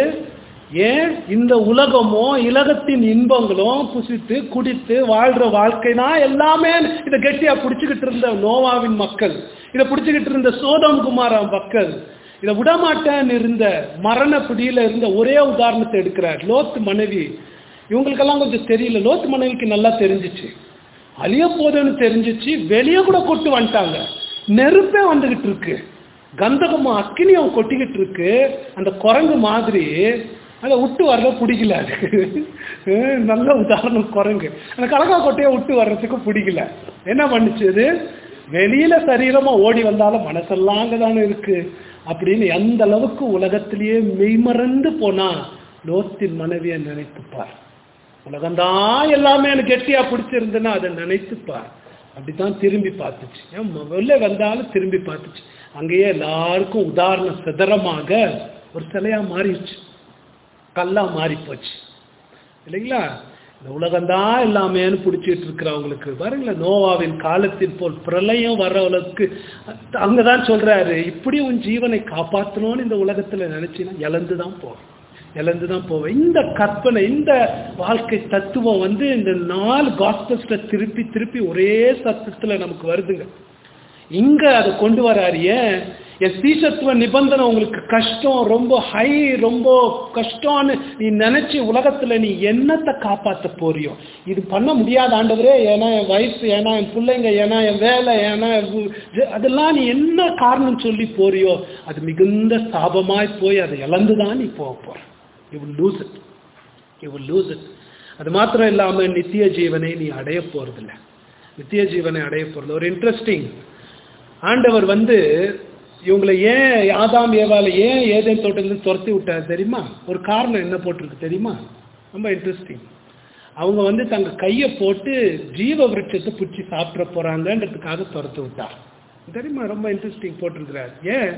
ஏன் இந்த உலகமோ உலகத்தின் இன்பங்களும் புசித்து குடித்து வாழ்ற வாழ்க்கைனா எல்லாமே இதை கெட்டியா பிடிச்சுக்கிட்டு இருந்த நோவாவின் மக்கள் இதை பிடிச்சுக்கிட்டு இருந்த சோதம் குமார மக்கள் இதை விடமாட்டேன்னு இருந்த மரண பிடியில இருந்த ஒரே உதாரணத்தை எடுக்கிறார் லோத்து மனைவி இவங்களுக்கெல்லாம் கொஞ்சம் தெரியல லோத்து மனைவிக்கு நல்லா தெரிஞ்சிச்சு அழிய போதுன்னு தெரிஞ்சிச்சு வெளியே கூட கொட்டு வந்துட்டாங்க நெருப்பே வந்துகிட்டு இருக்கு கந்தகமும் அக்கினியும் கொட்டிக்கிட்டு இருக்கு அந்த குரங்கு மாதிரி அதை விட்டு வர்ற பிடிக்கல அதுக்கு ஹம், நல்ல உதாரணம் குரங்கு அந்த கலக்கா கொட்டையை விட்டு வர்றதுக்கு பிடிக்கல என்ன பண்ணுச்சு அது வெளியில சரீரமா ஓடி வந்தாலும் மனசெல்லாம் அங்கதானே இருக்கு அப்படின்னு எந்த அளவுக்கு உலகத்திலேயே மெய்மறந்து போனா லோத்தின் மனைவியை நினைத்துப்பார் உலகம்தான் எல்லாமே எனக்கு கெட்டியா பிடிச்சிருந்துன்னா அதை நினைத்துப்பார் அப்படித்தான் திரும்பி பார்த்துச்சு ஏன் வெளில வந்தாலும் திரும்பி பார்த்துச்சு அங்கேயே எல்லாருக்கும் உதாரண சிதறமாக ஒரு சிலையா மாறிடுச்சு கல்லா மாறி போச்சு இல்லைங்களா இந்த உலகம்தான் எல்லாமேன்னு பிடிச்சிட்டு இருக்கிறவங்களுக்கு பாருங்களேன் நோவாவின் காலத்தின் போல் பிரளயம் வர்றவளுக்கு அங்கதான் சொல்றாரு இப்படி உன் ஜீவனை காப்பாற்றணும்னு இந்த உலகத்துல நினைச்சினா இழந்து தான் போகும் இழந்து தான் போவேன் இந்த கற்பனை இந்த வாழ்க்கை தத்துவம் வந்து இந்த நாலு காஸ்பல்ஸ்ல திருப்பி திருப்பி ஒரே சத்தத்துல நமக்கு வருதுங்க இங்க அதை கொண்டு வராரு ஏன் என் சீசத்துவ நிபந்தனை உங்களுக்கு கஷ்டம் ரொம்ப ஹை ரொம்ப கஷ்டம்னு நீ நினைச்சு உலகத்துல நீ என்னத்தை காப்பாத்த போறியோ இது பண்ண முடியாத ஆண்டவரே ஏன்னா என் வயசு ஏன்னா என் பிள்ளைங்க ஏன்னா என் வேலை ஏன்னா என் வு- இது- அதெல்லாம் நீ என்ன காரணம் சொல்லி போறியோ அது மிகுந்த சாபமாய் போய் அதை இழந்துதான் நீ போக போற you will lose it you will lose it அது மாத்திரம் இல்லாம நித்திய ஜீவனை நீ அடைய போறதில்ல நித்திய ஜீவனை அடைய போறது ஒரு இன்ட்ரெஸ்டிங் ஆண்டவர் வந்து இவங்களை ஏன் ஆதாம் ஏவால ஏன் ஏதேன் தோட்டத்துல துரத்தி விட்டார் தெரியுமா ஒரு காரணம் என்ன போட்டிருக்கு தெரியுமா ரொம்ப இன்ட்ரெஸ்டிங் அவங்க வந்து தங்க கையை போட்டு ஜீவ விருட்சத்தை பிடிச்சி சாப்பிட போறாங்கன்றதுக்காக துரத்து விட்டார் தெரியுமா ரொம்ப இன்ட்ரெஸ்டிங் போட்டிருக்கிறார் ஏன்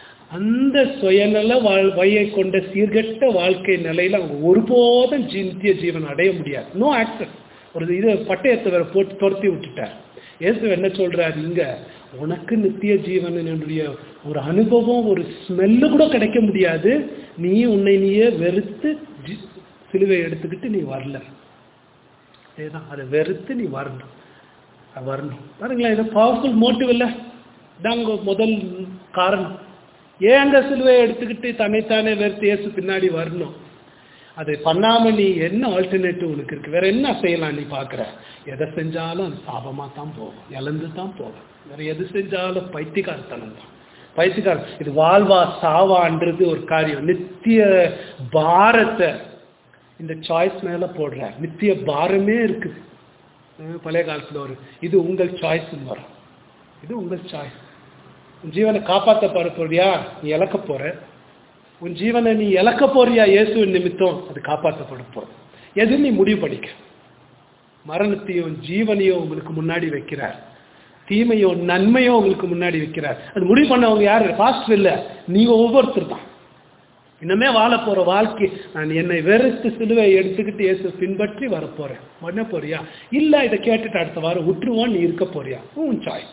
அந்த சுயநல வாழ் வழியை கொண்ட சீர்கெட்ட வாழ்க்கை நிலையில அவங்க ஒருபோதும் ஜீ- நித்திய ஜீவன் அடைய முடியாது நோ ஆக்சஸ் ஒரு இது பட்டயத்தை வேற போட்டு துரத்தி விட்டுட்டார் இயேசு என்ன சொல்றாரு இங்க உனக்கு நித்திய ஜீவனுடைய ஒரு அனுபவம் ஒரு ஸ்மெல்லு கூட கிடைக்க முடியாது நீ உன்னை நீயே வெறுத்து ஜி- சிலுவை எடுத்துக்கிட்டு நீ வரல அதேதான் அதை வெறுத்து நீ வரணும் அது வரணும் பாருங்களேன் இது பவர்ஃபுல் மோட்டிவ் இல்லை இதாங்க முதல் காரணம் ஏங்க சிலுவையை எடுத்துக்கிட்டு தன்னைத்தானே வெறுத்து இயேசு பின்னாடி வரணும் அதை பண்ணாம நீ என்ன ஆல்டர்னேட்டிவ் உனக்கு இருக்கு வேற என்ன செய்யலாம் நீ பாக்குற எதை செஞ்சாலும் அது சாபமா தான் போகும் இழந்து தான் போகும் வேற எது செஞ்சாலும் பைத்தியக்காரத்தனம் தான் பைத்தியக்காரன் இது வாழ்வா சாவான்றது ஒரு காரியம் நித்திய பாரத்தை இந்த சாய்ஸ் மேல போடுற நித்திய பாரமே இருக்குது அஹ் பழைய காலத்துல ஒரு இது உங்கள் சாய்ஸ் வரும் இது உங்கள் சாய்ஸ் உன் ஜீவனை காப்பாற்ற போற போறியா நீ இழக்க போற உன் ஜீவனை நீ இழக்க போறியா இயேசுவின் நிமித்தம் அது காப்பாற்றப்பட போற எது நீ முடிவு பண்ணிக்க மரணத்தையும் ஜீவனையும் உங்களுக்கு முன்னாடி வைக்கிறார் தீமையோ நன்மையோ உங்களுக்கு முன்னாடி வைக்கிறார் அது முடிவு பண்ணவங்க யாரு பாஸ்டர் இல்ல நீங்க ஒவ்வொருத்தர் தான் இன்னமே வாழ போற வாழ்க்கை நான் என்னை வெறுத்து சிலுவை எடுத்துக்கிட்டு இயேசு பின்பற்றி வரப்போறேன் பண்ண போறியா இல்ல இதை கேட்டுட்டு அடுத்த வாரம் விட்டுருவோம் நீ இருக்க போறியா உன் சாய்ஸ்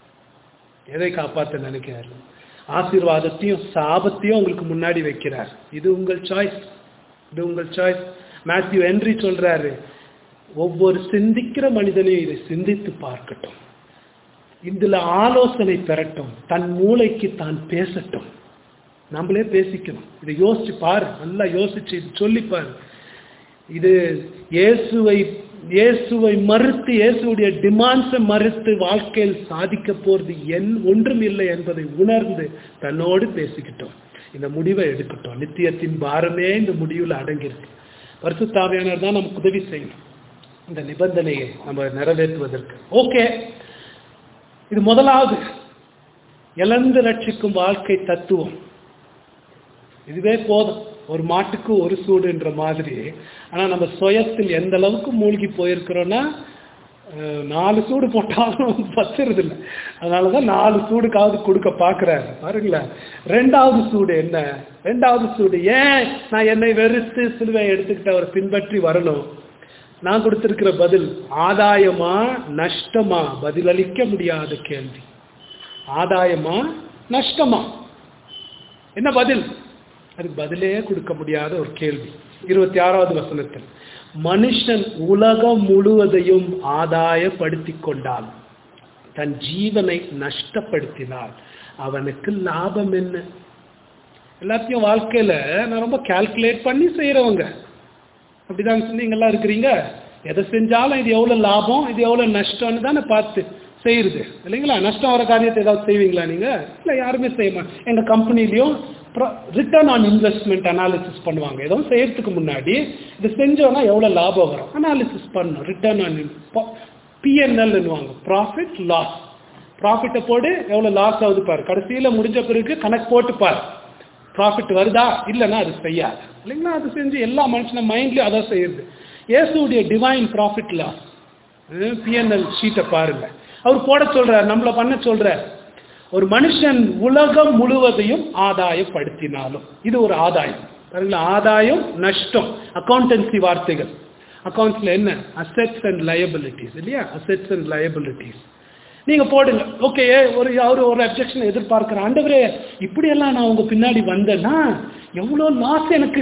எதை காப்பாத்த நினைக்கிறார் ஆசீர்வாதத்தையும் சாபத்தையும் உங்களுக்கு முன்னாடி வைக்கிறார் இது உங்கள் சாய்ஸ் இது உங்கள் சாய்ஸ் மேத்யூ ஹென்றி சொல்றாரு ஒவ்வொரு சிந்திக்கிற மனிதனையும் இதை சிந்தித்து பார்க்கட்டும் இதுல ஆலோசனை பெறட்டும் தன் மூளைக்கு தான் பேசட்டும் நம்மளே பேசிக்கணும் இதை யோசிச்சு பாரு நல்லா யோசிச்சு இது சொல்லி பாரு இது இயேசுவை இயேசுவை மறுத்து இயேசுடைய டிமாண்ட்ஸை மறுத்து வாழ்க்கையில் சாதிக்க போறது என் ஒன்றும் இல்லை என்பதை உணர்ந்து தன்னோடு பேசிக்கிட்டோம் இந்த முடிவை எடுக்கட்டும் நித்தியத்தின் பாரமே இந்த முடிவில் அடங்கியிருக்கு பரிசுத்தாவியானவர் தான் நமக்கு உதவி செய்யணும் இந்த நிபந்தனையை நம்ம நிறைவேற்றுவதற்கு ஓகே இது முதலாவது இழந்து ரட்சிக்கும் வாழ்க்கை தத்துவம் இதுவே போதும் ஒரு மாட்டுக்கு ஒரு சூடுன்ற மாதிரி ஆனா நம்ம சுயத்தில் எந்த அளவுக்கு மூழ்கி போயிருக்கிறோம்னா அஹ், நாலு சூடு போட்டாலும் பத்துறது இல்லை அதனாலதான் நாலு சூடுக்காவது கொடுக்க பாக்குறாரு பாருங்களேன் ரெண்டாவது சூடு என்ன ரெண்டாவது சூடு ஏன் நான் என்னை வெறுத்து சிலுவை எடுத்துக்கிட்டு அவரை பின்பற்றி வரணும் நான் கொடுத்திருக்கிற பதில் ஆதாயமா நஷ்டமா பதிலளிக்க முடியாத கேள்வி ஆதாயமா நஷ்டமா என்ன பதில் அதுக்கு பதிலே கொடுக்க முடியாத ஒரு கேள்வி இருபத்தி ஆறாவது வசனத்தில் மனுஷன் உலகம் முழுவதையும் ஆதாயப்படுத்திக் கொண்டால் தன் ஜீவனை நஷ்டப்படுத்தினால் அவனுக்கு லாபம் என்ன எல்லாத்தையும் வாழ்க்கையில நான் ரொம்ப கால்குலேட் பண்ணி செய்யறவங்க அப்படிதான் நீங்கெல்லாம் இருக்கிறீங்க எதை செஞ்சாலும் இது எவ்வளவு லாபம் இது எவ்வளவு நஷ்டம்னு தானே பார்த்து செய்யுது இல்லைங்களா நஷ்டம் வர காரியத்தை ஏதாவது செய்வீங்களா நீங்க இல்ல யாருமே செய்ய மாட்டோம் எங்க கம்பெனிலையும் ரிட்டர்ன் ஆன் இன்வெஸ்ட்மெண்ட் அனாலிசிஸ் பண்ணுவாங்க ஏதோ செய்யறதுக்கு முன்னாடி இது செஞ்சோம்னா எவ்வளவு லாபம் வரும் அனாலிசிஸ் பண்ணணும் ரிட்டர்ன் ஆன் பிஎன்எல்னுவாங்க ப்ராஃபிட் லாஸ் ப்ராஃபிட்டை போடு எவ்வளவு லாஸ் ஆகுது பாரு கடைசியில முடிஞ்ச பிறகு கணக்கு போட்டு பாரு ப்ராஃபிட் வருதா இல்லைன்னா அது செய்யாது இல்லைங்களா அது செஞ்சு எல்லா மனுஷன மைண்ட்லயும் அதான் செய்யுது இயேசுடைய டிவைன் ப்ராஃபிட் லாஸ் பிஎன்எல் ஷீட்டை பாருங்க அவர் போட சொல்றார் நம்மள பண்ண சொல்றார் ஒரு மனுஷன் உலகம் முழுவதையும் ஆதாயப்படுத்தினாலும் இது ஒரு ஆதாயம் பாருங்களா ஆதாயம் நஷ்டம் அக்கௌண்டன்சி வார்த்தைகள் அக்கௌண்ட்ஸ்ல என்ன அசெட்ஸ் அண்ட் லயபிலிட்டிஸ் இல்லையா அசெட்ஸ் அண்ட் லயபிலிட்டிஸ் நீங்க போடுங்க ஓகே ஒரு அவரு ஒரு அப்ஜெக்ஷன் எதிர்பார்க்கிற ஆண்டவரே இப்படியெல்லாம் நான் உங்க பின்னாடி வந்தேன்னா எவ்வளோ லாஸ் எனக்கு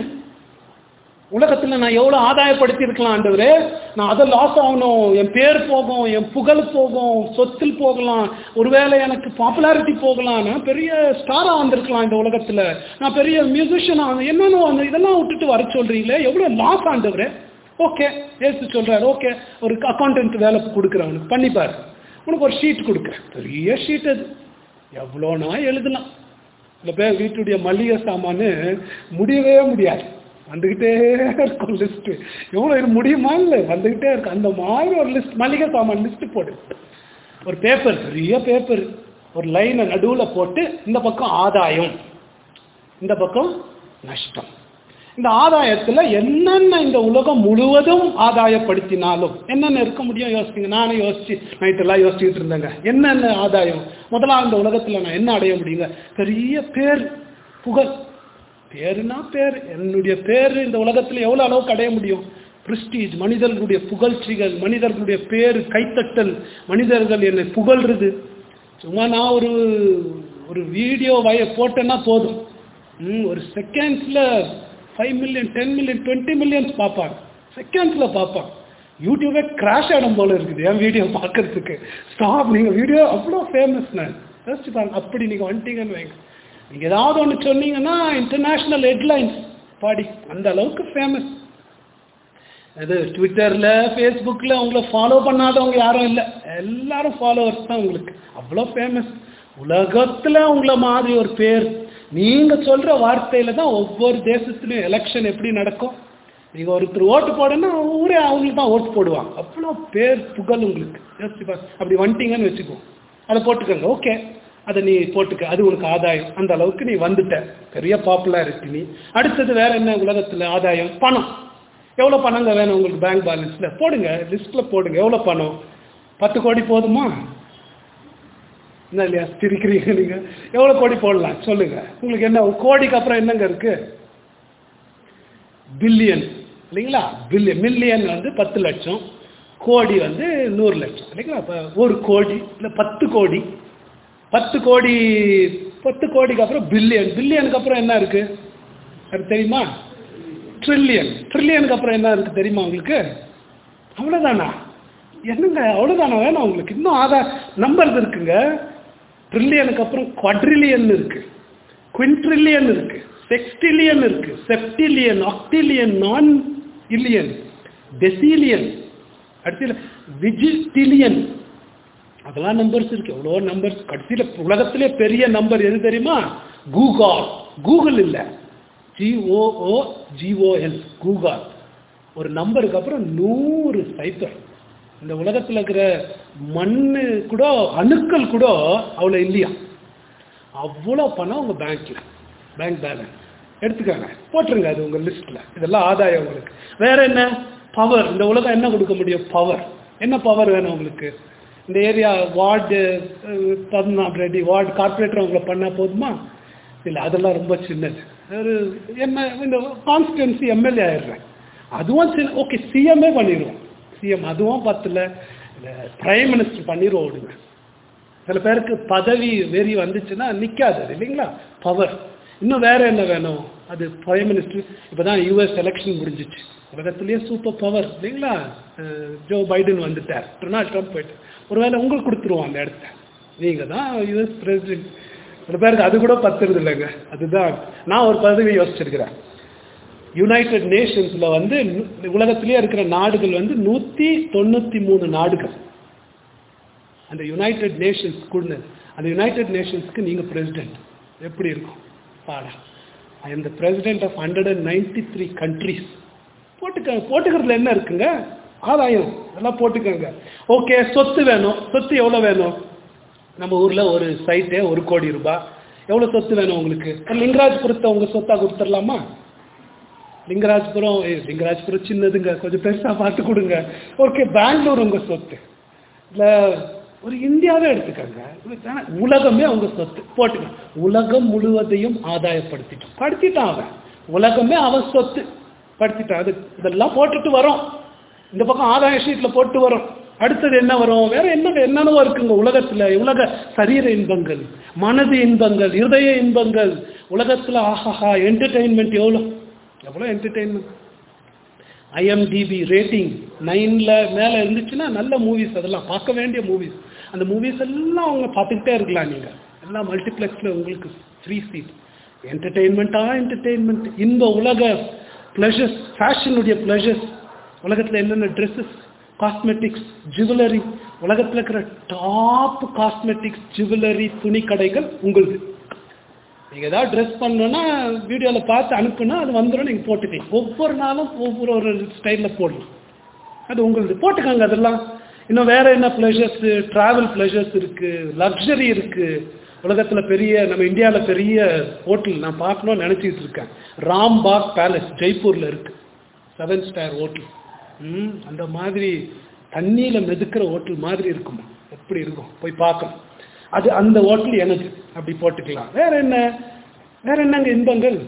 உலகத்துல நான் எவ்வளவு ஆதாயப்படுத்தி இருக்கலாம் ஆண்டவரே நான் அதை லாஸ் ஆகணும் என் பேர் போகும் என் புகழ் போகும் சொத்தில் போகலாம் ஒருவேளை எனக்கு பாப்புலாரிட்டி போகலாம் நான் பெரிய ஸ்டாரா வந்திருக்கலாம் இந்த உலகத்துல நான் பெரிய மியூசிஷியனா என்னன்னு அந்த இதெல்லாம் விட்டுட்டு வர சொல்றீங்களே எவ்வளவு லாஸ் ஆண்டவரே ஓகே ஏசு சொல்றாரு ஓகே ஒரு அக்கௌண்டன்ட் வேலை கொடுக்குறேன் உனக்கு பண்ணிப்பாரு உனக்கு ஒரு ஷீட் கொடுக்குறேன் பெரிய ஷீட் அது எவ்வளோனா எழுதலாம் சில பேர் வீட்டுடைய மளிகை சாமானு முடியவே முடியாது வந்துகிட்டே இருக்கும் லிஸ்ட் எவ்வளோ இது முடியுமா இல்லை வந்துகிட்டே இருக்கு அந்த மாதிரி ஒரு லிஸ்ட் மளிகை சாமான் லிஸ்ட் போடு ஒரு பேப்பர் பெரிய பேப்பர் ஒரு லைனை நடுவில் போட்டு இந்த பக்கம் ஆதாயம் இந்த பக்கம் நஷ்டம் இந்த ஆதாயத்துல என்னென்ன இந்த உலகம் முழுவதும் ஆதாயப்படுத்தினாலும் என்னென்ன இருக்க முடியும் யோசிங்க நானே யோசிச்சு நைட்டெல்லாம் யோசிச்சுட்டு இருந்தேங்க என்னென்ன ஆதாயம் முதலாக இந்த உலகத்துல நான் என்ன அடைய முடியுங்க பெரிய பேர் புகழ் பேருனா பேர் என்னுடைய பேர் இந்த உலகத்துல எவ்வளவு அளவுக்கு அடைய முடியும் பிரிஸ்டீஜ் மனிதர்களுடைய புகழ்ச்சிகள் மனிதர்களுடைய பேரு கைத்தட்டல் மனிதர்கள் என்னை புகழ்றது சும்மா நான் ஒரு ஒரு வீடியோ வய போட்டேன்னா போதும் ம், ஒரு செகண்ட்ஸில் five million ten million twenty millions பார்ப்பாங்க செகண்ட்ஸில் பார்ப்பாங்க யூடியூபே கிராஷ் ஆடும் போல இருக்குது என் வீடியோ பார்க்கறதுக்கு ஸ்டாப் நீங்கள் வீடியோ அவ்வளோ ஃபேமஸ் நான் யோசிச்சு பாருங்க அப்படி நீங்கள் வந்துட்டீங்கன்னு வைங்க நீங்கள் ஏதாவது ஒன்று சொன்னீங்கன்னா இன்டர்நேஷ்னல் ஹெட்லைன்ஸ் பாடி அந்த அளவுக்கு ஃபேமஸ் அது ட்விட்டரில் ஃபேஸ்புக்கில் உங்களை ஃபாலோ பண்ணாதவங்க யாரும் இல்லை எல்லாரும் ஃபாலோவர்ஸ் தான் உங்களுக்கு அவ்வளோ ஃபேமஸ் உலகத்தில் உங்களை மாதிரி ஒரு பேர் நீங்கள் சொல்கிற வார்த்தையில் தான் ஒவ்வொரு தேசத்துலையும் எலெக்ஷன் எப்படி நடக்கும் நீங்கள் ஒருத்தர் ஓட்டு போடணும்னா ஊரே அவங்களுக்கு தான் ஓட்டு போடுவாங்க அவ்வளோ பேர் புகழ் உங்களுக்கு யோசிச்சு பாரு அப்படி வந்துட்டீங்கன்னு வச்சுக்கோ அதை போட்டுக்கோங்க ஓகே அதை நீ போட்டுக்க அது உனக்கு ஆதாயம் அந்த அளவுக்கு நீ வந்துட்ட பெரிய பாப்புலாரிட்டி நீ அடுத்தது வேற என்ன உலகத்தில் ஆதாயம் பணம் எவ்வளோ பணங்க வேணும் உங்களுக்கு பேங்க் பேலன்ஸில் போடுங்க லிஸ்ட்டில் போடுங்க எவ்வளோ பணம் பத்து கோடி போதுமா என்ன இல்லையா சிரிக்கிறீங்க நீங்கள் எவ்வளோ கோடி போடலாம் சொல்லுங்க உங்களுக்கு என்ன ஒரு கோடிக்கு அப்புறம் என்னங்க இருக்கு பில்லியன் இல்லைங்களா பில்லியன் மில்லியன் வந்து பத்து லட்சம் கோடி வந்து நூறு லட்சம் இல்லைங்களா அப்போ ஒரு கோடி இல்லை பத்து கோடி பத்து கோடி பத்து கோடிக்கு அப்புறம் பில்லியன் பில்லியனுக்கு அப்புறம் என்ன இருக்கு அது தெரியுமா ட்ரில்லியன் ட்ரில்லியனுக்கு அப்புறம் என்ன இருக்கு தெரியுமா உங்களுக்கு அவ்வளோதானா என்னங்க அவ்வளோதானா வேணும் உங்களுக்கு இன்னும் ஆதார் நம்பர்ஸ் இருக்குங்க ட்ரில்லியனுக்கு அப்புறம் குவாட்ரிலியன் இருக்கு குவின்ட்ரில்லியன் இருக்கு செக்ஸ்டிலியன் இருக்கு செப்டிலியன் ஆக்டிலியன் நான் இலியன் டெசிலியன் அடுத்து விஜிடிலியன் அதெல்லாம் நம்பர்ஸ் இருக்கு எவ்வளோ நம்பர்ஸ் கடைசியில் உலகத்திலே பெரிய நம்பர் எது தெரியுமா கூகால் கூகுள் இல்லை ஜிஓஓ ஜிஓஎல் கூகால் ஒரு நம்பருக்கு அப்புறம் நூறு சைபர் இந்த உலகத்தில் இருக்கிற மண்ணு கூட அணுக்கள் கூட அவ்வளோ இல்லையா அவ்வளோ பணம் உங்கள் பேங்க்கில் பேங்க் பேலன்ஸ் எடுத்துக்கோங்க போட்டுருங்க அது உங்கள் லிஸ்ட்டில் இதெல்லாம் ஆதாயம் உங்களுக்கு வேற என்ன பவர் இந்த உலகம் என்ன கொடுக்க முடியும் பவர் என்ன பவர் வேணும் உங்களுக்கு இந்த ஏரியா வார்டு பதினாறு ரெடி வார்டு கார்பரேட்டர் உங்களை பண்ணால் போதுமா இல்லை அதெல்லாம் ரொம்ப சின்னது ஒரு எம்எ இந்த கான்ஸ்டிடுவன்சி எம்எல்ஏ ஆயிடுறேன் அதுவும் சின்ன ஓகே சிஎம்ஏ பண்ணிடுவோம் சிஎம் அதுவும் பத்தில் பிரைம் மினிஸ்டர் பண்ணிடுவோம் விடுங்க சில பேருக்கு பதவி வெறி வந்துச்சுன்னா நிற்காது அது இல்லைங்களா பவர் இன்னும் வேற என்ன வேணும் அது பிரைம் மினிஸ்டர் இப்போ தான் யூஎஸ் எலெக்ஷன் முடிஞ்சிச்சு உலகத்திலேயே சூப்பர் பவர் இல்லைங்களா அஹ் ஜோ பைடன் வந்துட்டார் டொனால்ட் ட்ரம்ப் போயிட்டு ஒருவேளை உங்களுக்கு கொடுத்துருவோம் அந்த இடத்த நீங்கள் தான் யூஎஸ் பிரசிடென்ட் சில பேருக்கு அது கூட பத்துறது இல்லைங்க அதுதான் நான் ஒரு பதவி யோசிச்சிருக்கிறேன் யுனைடெட் நேஷன்ஸில் வந்து நு- உலகத்திலேயே இருக்கிற நாடுகள் வந்து நூற்றி தொண்ணூற்றி மூணு நாடுகள் அந்த யுனைடெட் நேஷன்ஸ் கூட அந்த யுனைடெட் நேஷன்ஸ்க்கு நீங்கள் பிரசிடென்ட் எப்படி இருக்கும் பாடா I am the president of hundred and ninety three countries போட்டுக்க போட்டுக்கிறதுல என்ன இருக்குங்க ஆதாயம் எல்லாம் போட்டுக்கோங்க ஓகே சொத்து வேணும் சொத்து எவ்வளோ வேணும் நம்ம ஊரில் ஒரு சைட்டே ஒரு கோடி ரூபாய் எவ்வளோ சொத்து வேணும் உங்களுக்கு லிங்கராஜ்புரத்தை உங்கள் சொத்தாக கொடுத்துடலாமா லிங்கராஜ்புரம் ஏய் லிங்கராஜ்புரம் சின்னதுங்க கொஞ்சம் பெருசாக பார்த்து கொடுங்க ஓகே பெங்களூர் உங்கள் சொத்து இல்லை ஒரு இந்தியாவே எடுத்துக்கோங்க ஆனா உலகமே அவங்க சொத்து போட்டுக்கோங்க உலகம் முழுவதையும் ஆதாயப்படுத்திட்டோம் படுத்திட்டான் அவன் உலகமே அவன் சொத்து படுத்திட்டான் அது இதெல்லாம் போட்டுட்டு வரோம் இந்த பக்கம் ஆதாய ஷீட்டில் போட்டு வரோம் அடுத்தது என்ன வரும் வேற என்ன என்னென்னவோ இருக்குங்க உலகத்துல உலக சரீர இன்பங்கள் மனது இன்பங்கள் இருதய இன்பங்கள் உலகத்துல ஆஹாஹா என்டர்டெயின்மெண்ட் எவ்வளோ எவ்வளோ என்டர்டெயின்மெண்ட் ஐஎம்டிபி ரேட்டிங் நைனில் மேலே இருந்துச்சுன்னா நல்ல மூவிஸ் அதெல்லாம் பார்க்க வேண்டிய மூவிஸ் அந்த மூவிஸ் எல்லாம் அவங்க பார்த்துக்கிட்டே இருக்கலாம் நீங்கள் எல்லாம் மல்டிப்ளெக்ஸில் உங்களுக்கு ஃப்ரீ சீட் என்டர்டெயின்மெண்ட்டாக என்டர்டெயின்மெண்ட் இந்த உலக ப்ளஷர்ஸ் ஃபேஷனுடைய ப்ளஷர்ஸ் உலகத்தில் என்னென்ன ட்ரெஸ்ஸஸ் காஸ்மெட்டிக்ஸ் ஜுவல்லரி உலகத்தில் இருக்கிற டாப் காஸ்மெட்டிக்ஸ் ஜுவல்லரி துணி கடைகள் உங்களுது நீங்கள் ஏதாவது ட்ரெஸ் பண்ணணுன்னா வீடியோவில் பார்த்து அனுப்புனா அது வந்துடும் நீங்கள் போட்டுக்கலாம் ஒவ்வொரு நாளும் ஒவ்வொரு ஒரு ஸ்டைலில் போடலாம் அது உங்களுக்கு போட்டுக்கோங்க அதெல்லாம் இன்னும் வேற என்ன ப்ளஷர்ஸ் ட்ராவல் ப்ளஷர்ஸ் இருக்குது லக்ஸரி இருக்குது உலகத்தில் பெரிய நம்ம இந்தியாவில் பெரிய ஹோட்டல் நான் பார்க்கணும்னு நினச்சிக்கிட்டு இருக்கேன் ராம்பாக் பேலஸ் ஜெய்ப்பூரில் இருக்குது செவன் ஸ்டார் ஹோட்டல் ம் அந்த மாதிரி தண்ணியில் மிதக்கிற ஹோட்டல் மாதிரி இருக்குமா எப்படி இருக்கும் போய் பார்க்கணும் அது அந்த ஹோட்டல் எனக்கு அப்படி போட்டுக்கலாம் வேற என்ன வேற என்னங்க இன்பங்கள்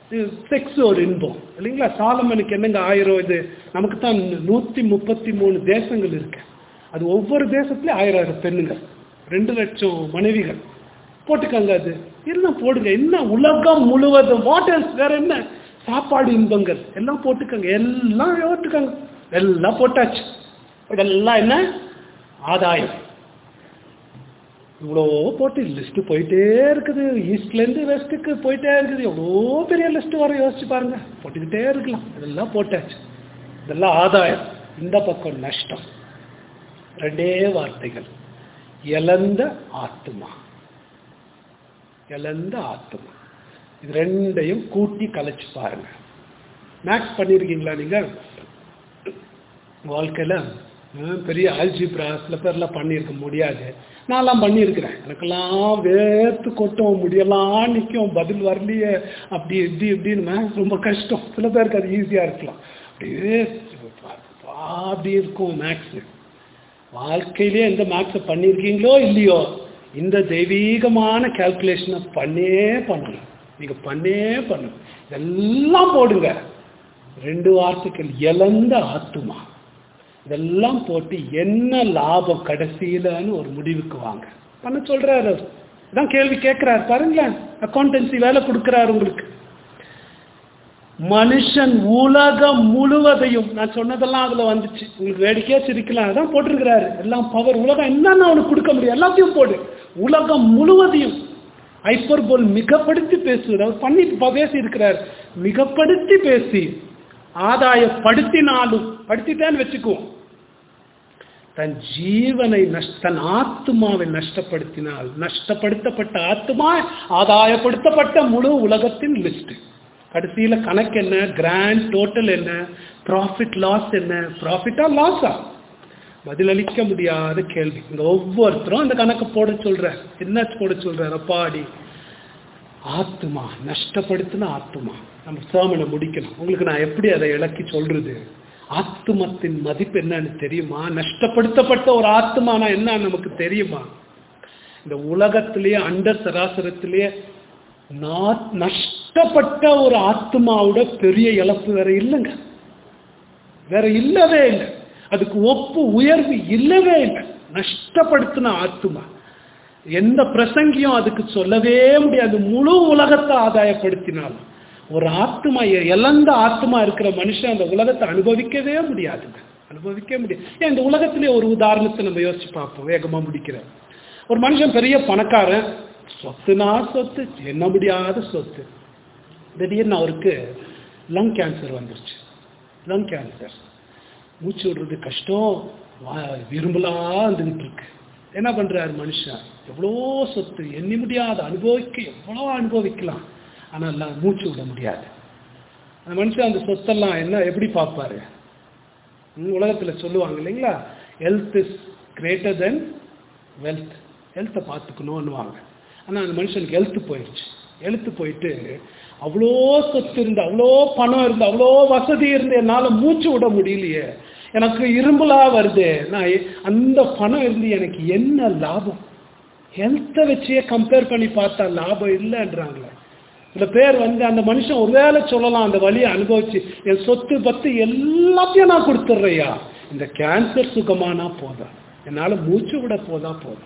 செக்ஸ் ஒரு இன்பம் இல்லைங்களா சாலமனுக்கு என்னங்க ஆயிரம் இது நமக்கு தான் நூற்றி முப்பத்தி மூணு தேசங்கள் இருக்கு அது ஒவ்வொரு தேசத்துலயும் ஆயிரம் ஆயிரம் பெண்ணுங்க ரெண்டு லட்சம் மனைவிகள் போட்டுக்கங்க அது எல்லாம் போடுங்க என்ன உலகம் முழுவதும் வாட்டர்ஸ் வேற என்ன சாப்பாடு இன்பங்கள் எல்லாம் போட்டுக்கங்க எல்லாம் போட்டுக்கங்க எல்லாம் போட்டாச்சு இதெல்லாம் என்ன ஆதாயம் இவ்வளோ போட்டு லிஸ்ட் போயிட்டே இருக்குது ஈஸ்ட்லேருந்து வெஸ்ட்டுக்கு போயிட்டே இருக்குது எவ்வளோ பெரிய லிஸ்ட் வர யோசிச்சு பாருங்க போட்டுக்கிட்டே இருக்கலாம் இதெல்லாம் போட்டாச்சு இதெல்லாம் ஆதாயம் இந்த பக்கம் நஷ்டம் ரெண்டே வார்த்தைகள் இழந்த ஆத்துமா இழந்த ஆத்துமா இது ரெண்டையும் கூட்டி கலைச்சு பாருங்க மேக்ஸ் பண்ணியிருக்கீங்களா நீங்க வாழ்க்கையில் ஹம், பெரிய ஆல்ஜிப்ரா சில பேர்லாம் பண்ணியிருக்க முடியாது நான்லாம் பண்ணியிருக்கிறேன் எனக்கெல்லாம் வேர்த்து கொட்டும் முடியெல்லாம் நிற்கும் பதில் வரலையே அப்படி இப்படி இப்படின்னு ரொம்ப கஷ்டம் சில பேருக்கு அது ஈஸியாக இருக்கலாம் அப்படியே அப்படி இருக்கும் மேக்ஸு வாழ்க்கையிலே எந்த மேக்ஸை பண்ணியிருக்கீங்களோ இல்லையோ இந்த தெய்வீகமான கால்குலேஷனை பண்ணே பண்ணணும் நீங்கள் பண்ணே பண்ணணும் இதெல்லாம் போடுங்க ரெண்டு வார்த்தைகள் இழந்த ஆத்துமா இதெல்லாம் போட்டு என்ன லாபம் கடைசியிலன்னு ஒரு முடிவுக்கு வாங்க பண்ண சொல்றாரு அவர். இதான் கேள்வி கேட்கிறாரு பாருங்களேன் அக்கௌண்டன்சி வேலை கொடுக்கிறாரு உங்களுக்கு மனுஷன் உலகம் முழுவதையும் நான் சொன்னதெல்லாம் அதுல வந்துச்சு உங்களுக்கு வேடிக்கையா சிரிக்கலாம் அதான் போட்டிருக்கிறாரு எல்லாம் பவர் உலகம் என்னன்னு அவனுக்கு கொடுக்க முடியும் எல்லாத்தையும் போடு உலகம் முழுவதையும் ஐப்பர்போல் மிகப்படுத்தி பேசுகிறார் அவர் பண்ணி ப- பேசி இருக்கிறார் மிகப்படுத்தி பேசி ஆதாயப்படுத்தினாலும் படுத்திட்டேன்னு வச்சுக்குவோம் தன் ஜீவனை நஷ் தன் ஆத்மாவை நஷ்டப்படுத்தினால் நஷ்டப்படுத்தப்பட்ட ஆத்மா ஆதாயப்படுத்தப்பட்ட முழு உலகத்தின் லிஸ்ட் கடைசியில கணக்கு என்ன கிராண்ட் டோட்டல் என்ன ப்ராஃபிட் லாஸ் என்ன ப்ராஃபிட்டா லாஸா பதிலளிக்க முடியாத கேள்வி இந்த ஒவ்வொருத்தரும் அந்த கணக்கு போட சொல்ற என்ன போட சொல்றார் அப்பாடி ஆத்துமா நஷ்டப்படுத்தின ஆத்துமா நம்ம சேமனை முடிக்கணும் உங்களுக்கு நான் எப்படி அதை இலக்கி சொல்றது ஆத்துமத்தின் மதிப்பு என்னன்னு தெரியுமா நஷ்டப்படுத்தப்பட்ட ஒரு ஆத்துமானா என்ன நமக்கு தெரியுமா இந்த உலகத்திலேயே அண்ட சராசரத்திலேயே நா- நஷ்டப்பட்ட ஒரு ஆத்மாவோட பெரிய இழப்பு வேற இல்லைங்க வேற இல்லவே இல்லை அதுக்கு ஒப்பு உயர்வு இல்லவே இல்லை நஷ்டப்படுத்தின ஆத்துமா எந்த பிரசங்கியும் அதுக்கு சொல்லவே முடியாது முழு உலகத்தை ஆதாயப்படுத்தினாலும் ஒரு ஆத்மா எ- இழந்த ஆத்மா இருக்கிற மனுஷன் அந்த உலகத்தை அனுபவிக்கவே முடியாதுங்க அனுபவிக்கவே முடியாது ஏன் இந்த உலகத்திலே ஒரு உதாரணத்தை நம்ம யோசிச்சு பார்ப்போம் வேகமா முடிக்கிறேன் ஒரு மனுஷன் பெரிய பணக்காரன் சொத்துனா சொத்து என்ன முடியாத சொத்து திடீர்னு அவருக்கு லங் கேன்சர் வந்துருச்சு லங் கேன்சர் மூச்சு விடுறது கஷ்டம் வா- விரும்பலா இருந்துகிட்டு இருக்கு என்ன பண்றாரு மனுஷன் எவ்வளோ சொத்து எண்ணி முடியாத அனுபவிக்க எவ்வளோ அனுபவிக்கலாம் ஆனால் எல்லாம் மூச்சு விட முடியாது அந்த மனுஷன் அந்த சொத்தெல்லாம் என்ன எப்படி பார்ப்பாரு ம், உலகத்துல சொல்லுவாங்க இல்லைங்களா health is greater than wealth ஹெல்த்தை பார்த்துக்கணும்னுவாங்க ஆனால் அந்த மனுஷனுக்கு ஹெல்த் போயிடுச்சு ஹெல்த் போயிட்டு அவ்வளோ சொத்து இருந்து அவ்வளோ பணம் இருந்து அவ்வளோ வசதி இருந்து என்னால் மூச்சு விட முடியலையே எனக்கு இரும்பலா வருது நான் எ- அந்த பணம் இருந்து எனக்கு என்ன லாபம் ஹெல்த்தை வச்சே கம்பேர் பண்ணி பார்த்தா லாபம் இல்லைன்றாங்களே சில பேர் வந்து அந்த மனுஷன் ஒருவேளை சொல்லலாம் அந்த வலியை அனுபவிச்சு என் சொத்து பத்து எல்லாத்தையும் நான் கொடுத்துட்றையா இந்த கேன்சர் சுகமானா போதும் என்னால மூச்சு விட போதா போதும்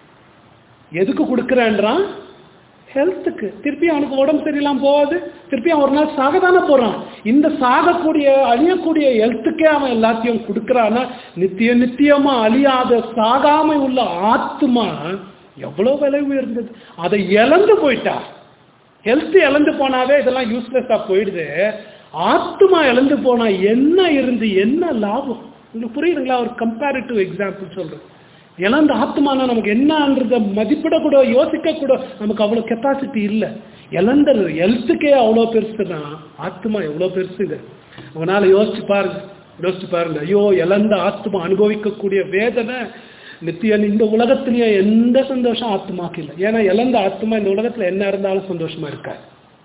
எதுக்கு கொடுக்குறேன்றான் ஹெல்த்துக்கு திருப்பி அவனுக்கு உடம்பு சரியில்லாம போகாது திருப்பி அவன் ஒரு நாள் சாக தானே போறான் இந்த சாகக்கூடிய அழியக்கூடிய ஹெல்த்துக்கே அவன் எல்லாத்தையும் கொடுக்குறான்னா நித்திய நித்தியமா அழியாத சாகாம உள்ள ஆத்துமா எவ்வளவு விலை உயர்ந்தது அதை இழந்து போயிட்டா ஹெல்த் இழந்து போனாவே இதெல்லாம் யூஸ்லெஸ்ஸா போயிடுது ஆத்துமா இழந்து போனா என்ன இருந்து என்ன லாபம் உங்களுக்கு புரியுதுங்களா ஒரு கம்பேரிட்டிவ் எக்ஸாம்பிள் சொல்றேன் இழந்த ஆத்மானா நமக்கு என்னன்றத மதிப்பிடக்கூட யோசிக்க கூட நமக்கு அவ்வளோ கெப்பாசிட்டி இல்லை இழந்த ஹெல்த்துக்கே அவ்வளோ பெருசுனா ஆத்மா எவ்வளோ பெருசுங்க உங்களால யோசிச்சு பாருங்க யோசிச்சு பாருங்க ஐயோ இழந்த ஆத்மா அனுபவிக்கக்கூடிய வேதனை நித்தியன் இந்த உலகத்திலேயே எந்த சந்தோஷம் ஆத்மாக்கு இல்லை ஏன்னா இழந்த ஆத்மா இந்த உலகத்துல என்ன இருந்தாலும் சந்தோஷமா இருக்காது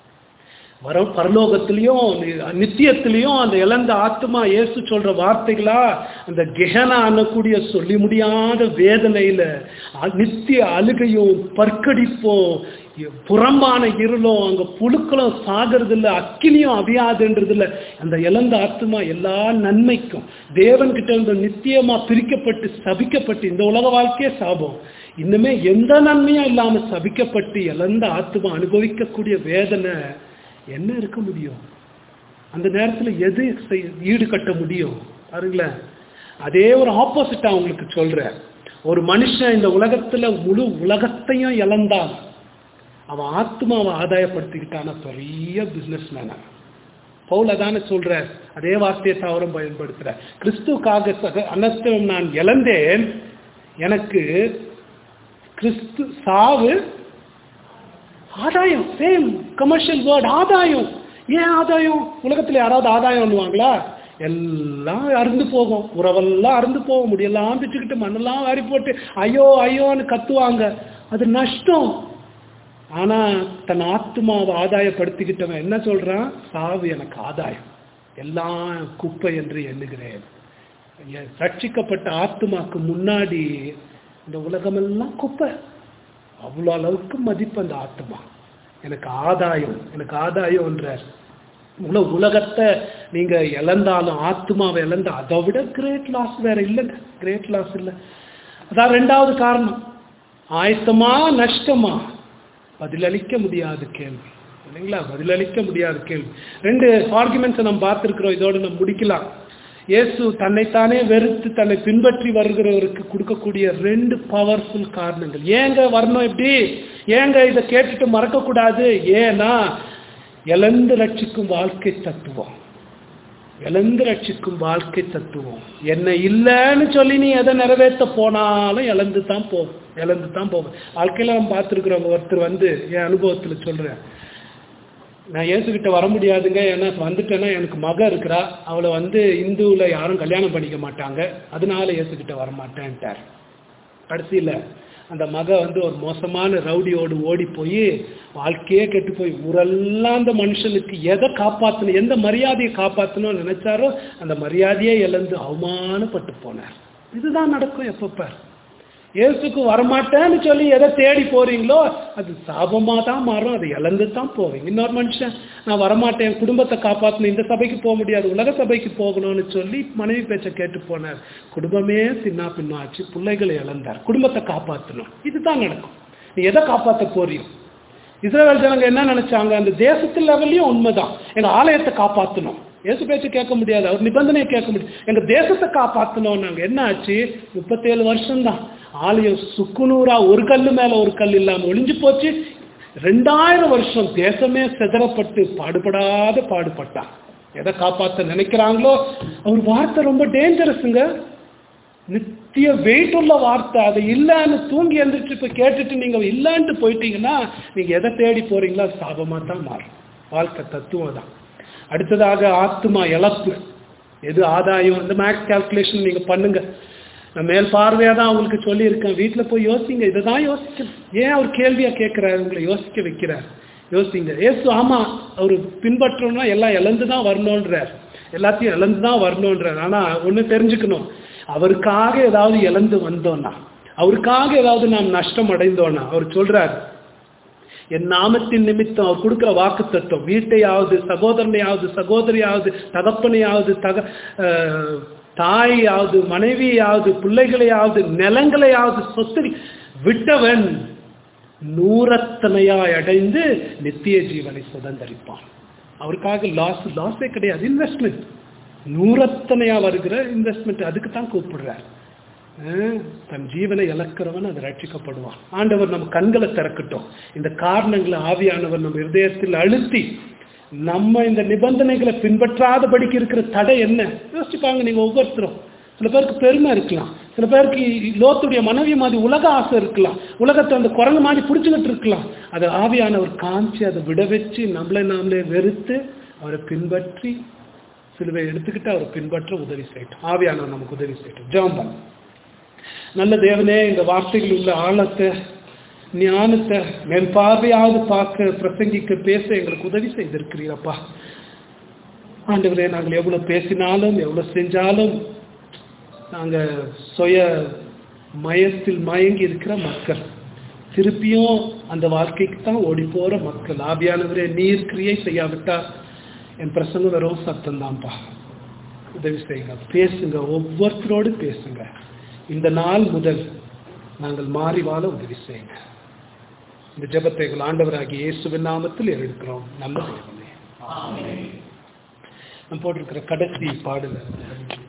வர பரலோகத்திலையும் நித்தியத்திலையும் அந்த இழந்த ஆத்மா இயேசு சொல்ற வார்த்தைகளா அந்த கெஹனா அண்ணக்கூடிய சொல்லி முடியாத வேதனையில அ- நித்திய அழுகையும் பற்கடிப்பும் புறம்பான இருளும் அங்க புழுக்களும் சாகிறது இல்ல அக்கினியும் அவியாதுன்றது இல்ல அந்த இழந்த ஆத்மா எல்லா நன்மைக்கும் தேவன் கிட்ட இருந்து நித்தியமா பிரிக்கப்பட்டு சபிக்கப்பட்டு இந்த உலக வாழ்க்கையே சாபம் இன்னுமே எந்த நன்மையும் இல்லாம சபிக்கப்பட்டு இழந்த ஆத்மா அனுபவிக்கக்கூடிய வேதனை என்ன இருக்க முடியும் அந்த நேரத்துல எது செய்- ஈடுகட்ட முடியும் பாருங்களேன் அதே ஒரு ஆப்போசிட்டா உங்களுக்கு சொல்றேன் ஒரு மனுஷன் இந்த உலகத்துல முழு உலகத்தையும் இழந்தான் அவன் ஆத்மாவை ஆதாயப்படுத்திக்கிட்டான பெரிய பிசினஸ் மேன பவுல் அதானே சொல்ற அதே வார்த்தையை தவறும் பயன்படுத்துற கிறிஸ்துக்காக சக அனஸ்தம் நான் இழந்தேன் எனக்கு கிறிஸ்து சாவு ஆதாயம் சேம் கமர்ஷியல் வேர்ட் ஆதாயம் ஏன் ஆதாயம் உலகத்துல யாராவது ஆதாயம் பண்ணுவாங்களா எல்லாம் அறுந்து போகும் உறவெல்லாம் அறுந்து போகும் முடியெல்லாம் பிச்சுக்கிட்டு மண்ணெல்லாம் வாரி போட்டு ஐயோ ஐயோன்னு கத்துவாங்க அது நஷ்டம் ஆனா தன் ஆத்மாவை ஆதாயப்படுத்திக்கிட்டவன் என்ன சொல்றான் சாவு எனக்கு ஆதாயம் எல்லாம் குப்பை என்று எண்ணுகிறேன் என் ரட்சிக்கப்பட்ட ஆத்மாக்கு முன்னாடி இந்த உலகமெல்லாம் குப்பை அவ்வளோ அளவுக்கு மதிப்பு அந்த ஆத்மா எனக்கு ஆதாயம் எனக்கு ஆதாயம்ன்றார் உல உலகத்தை நீங்க இழந்தாலும் ஆத்மாவை இழந்த அதை விட கிரேட் லாஸ் வேற இல்லைங்க கிரேட் லாஸ் இல்லை அதான் ரெண்டாவது காரணம் ஆயத்தமா நஷ்டமா பதிலளிக்க முடியாத கேள்வி இல்லைங்களா பதிலளிக்க முடியாத கேள்வி ரெண்டு ஆர்குமெண்ட்ஸை நம்ம பார்த்துருக்குறோம் இதோட நம்ம முடிக்கலாம் இயேசு தன்னைத்தானே வெறுத்து தன்னை பின்பற்றி வருகிறவருக்கு கொடுக்கக்கூடிய ரெண்டு பவர்ஃபுல் காரணங்கள் ஏங்க வரணும் இப்படி ஏங்க இதை கேட்டுட்டு மறக்கக்கூடாது ஏன்னா இழந்து ரட்சிக்கும் வாழ்க்கை தத்துவம் இழந்து ரட்சிக்கும் வாழ்க்கை தத்துவம் என்ன இல்லைன்னு சொல்லி நீ எதை நிறைவேற்ற போனாலும் இழந்து தான் போகும் இழந்து தான் போகும் வாழ்க்கையில நம்ம பார்த்துருக்குறவங்க ஒருத்தர் வந்து என் அனுபவத்துல சொல்றேன் நான் இயேசுகிட்ட வர முடியாதுங்க ஏன்னா வந்துட்டேன்னா எனக்கு மக இருக்கிறா அவளை வந்து இந்துவுல யாரும் கல்யாணம் பண்ணிக்க மாட்டாங்க அதனால இயேசுகிட்ட வர மாட்டேன்ட்டார் கடைசியில அந்த மக வந்து ஒரு மோசமான ரவுடியோடு ஓடி போய் வாழ்க்கையே கெட்டு போய் ஊரெல்லாம் அந்த மனுஷனுக்கு எதை காப்பாற்றணும் எந்த மரியாதையை காப்பாற்றணும்னு நினைச்சாரோ அந்த மரியாதையே இழந்து அவமானப்பட்டு போனார் இதுதான் நடக்கும் எப்பப்ப இயேசுக்கு வரமாட்டேன்னு சொல்லி எதை தேடி போறீங்களோ அது சாபமா தான் மாறும் அதை இழந்து தான் போவீங்க இன்னொரு மனுஷன் நான் வரமாட்டேன் என் குடும்பத்தை காப்பாற்றணும் இந்த சபைக்கு போக முடியாது உலக சபைக்கு போகணும்னு சொல்லி மனைவி பேச்சை கேட்டு போனார் குடும்பமே சின்ன பின்னாச்சு பிள்ளைகளை இழந்தார் குடும்பத்தை காப்பாற்றணும் இதுதான் நடக்கும் நீ எதை காப்பாற்ற போறியோ இஸ்ரேல் ஜனங்க என்ன நினைச்சாங்க அந்த தேசத்து லெவல்லையும் உண்மைதான் எங்க ஆலயத்தை காப்பாற்றணும் இயேசு பேச்சு கேட்க முடியாது அவர் நிபந்தனையை கேட்க முடியாது எங்க தேசத்தை காப்பாற்றணும் நாங்க என்ன ஆச்சு முப்பத்தேழு வருஷம் தான் ஆலயம் சுக்குநூறா ஒரு கல்லு மேல ஒரு கல் இல்லாம ஒளிஞ்சு போச்சு ரெண்டாயிரம் வருஷம் தேசமே சிதறப்பட்டு பாடுபடாத பாடுபட்டான் எதை காப்பாத்த நினைக்கிறாங்களோ அவர் வார்த்தை ரொம்ப டேஞ்சரஸுங்க நித்திய வெயிட் உள்ள வார்த்தை அதை இல்லைன்னு தூங்கி எழுந்திரிச்சு இப்ப கேட்டுட்டு நீங்க இல்லைன்ட்டு போயிட்டீங்கன்னா நீங்க எதை தேடி போறீங்களோ அது சாபமா தான் மாறும் வாழ்க்கை தத்துவம் தான் அடுத்ததாக ஆத்மா இழப்பு எது ஆதாயம் இந்த மேக்ஸ் கால்குலேஷன் நீங்க பண்ணுங்க நான் மேல் பார்வையா தான் அவங்களுக்கு சொல்லியிருக்கேன் வீட்டுல போய் யோசிங்க இதை தான் யோசிக்கணும் ஏன் அவர் கேள்வியா கேட்கிறாரு உங்களை யோசிக்க வைக்கிறார் யோசிங்க ஏசு ஆமா அவர் பின்பற்றணும்னா எல்லாம் இழந்து தான் வரணுன்றார் எல்லாத்தையும் இழந்து தான் வரணுன்றார் ஆனா ஒண்ணு தெரிஞ்சுக்கணும் அவருக்காக ஏதாவது இழந்து வந்தோம்னா அவருக்காக ஏதாவது நாம் நஷ்டம் அடைந்தோம்னா அவர் சொல்றார் என் நாமத்தின் நிமித்தம் அவர் கொடுக்கிற வாக்கு தத்துவம் வீட்டையாவது சகோதரனையாவது சகோதரியாவது தகப்பனையாவது தக அஹ், தாயாவது மனைவியாவது பிள்ளைகளையாவது நிலங்களையாவது சொத்து விட்டவன் நூறத்தனையாய் அடைந்து நித்திய ஜீவனை சுதந்தரிப்பான் அவருக்காக லாஸ் லாஸே கிடையாது இன்வெஸ்ட்மெண்ட் நூறத்தனையா வருகிற இன்வெஸ்ட்மெண்ட் அதுக்கு தான் கூப்பிடுறார் அஹ், தன் ஜீவனை இழக்கிறவன் அது ரட்சிக்கப்படுவான் ஆண்டவர் நம்ம கண்களை திறக்கட்டும் இந்த காரணங்களை ஆவியானவர் நம்ம இருதயத்தில் அழுத்தி நம்ம இந்த நிபந்தனைகளை பின்பற்றாதபடிக்கு இருக்கிற தடை என்ன யோசிச்சுப்பாங்க நீங்க ஒவ்வொருத்தரும் சில பேருக்கு பெருமை இருக்கலாம் சில பேருக்கு லோத்துடைய மனைவி மாதிரி உலக ஆசை இருக்கலாம் உலகத்தை அந்த குரங்கு மாதிரி பிடிச்சுக்கிட்டு இருக்கலாம் அதை ஆவியானவர் காமிச்சு அதை விட வச்சு நம்மளை நாமளே வெறுத்து அவரை பின்பற்றி சிலுவை எடுத்துக்கிட்டு அவரை பின்பற்ற உதவி செய்யட்டும் ஆவியானவர் நமக்கு உதவி செய்யட்டும் ஜெபம் பண்ணு நல்ல தேவனே இந்த வார்த்தைகள் உள்ள ஆழத்தை ஞானத்தை மேல் பார்வையாவது பார்க்க பிரசங்கிக்க பேச எங்களுக்கு உதவி செய்திருக்கிறீரப்பா ஆண்டவரே நாங்கள் எவ்வளவு பேசினாலும் எவ்வளவு செஞ்சாலும் நாங்கள் சுய மயத்தில் மயங்கி இருக்கிற மக்கள் திருப்பியும் அந்த வாழ்க்கைக்கு தான் ஓடி போற மக்கள் ஆவியானவரே நீர் கிரியை செய்யாவிட்டா என் பிரசங்கம் வெறும் சத்தம் தான்ப்பா உதவி செய்யுங்க பேசுங்க ஒவ்வொருத்தரோடு பேசுங்க இந்த நாள் முதல் நாங்கள் மாறி வாழ உதவி செய்யுங்க இந்த ஜெபத்தை எங்கள் ஆண்டவராகிய இயேசுவின் நாமத்தில் எடுக்கிறோம் நல்ல தேவனே நம்ம போட்டிருக்கிற கடைசி பாடல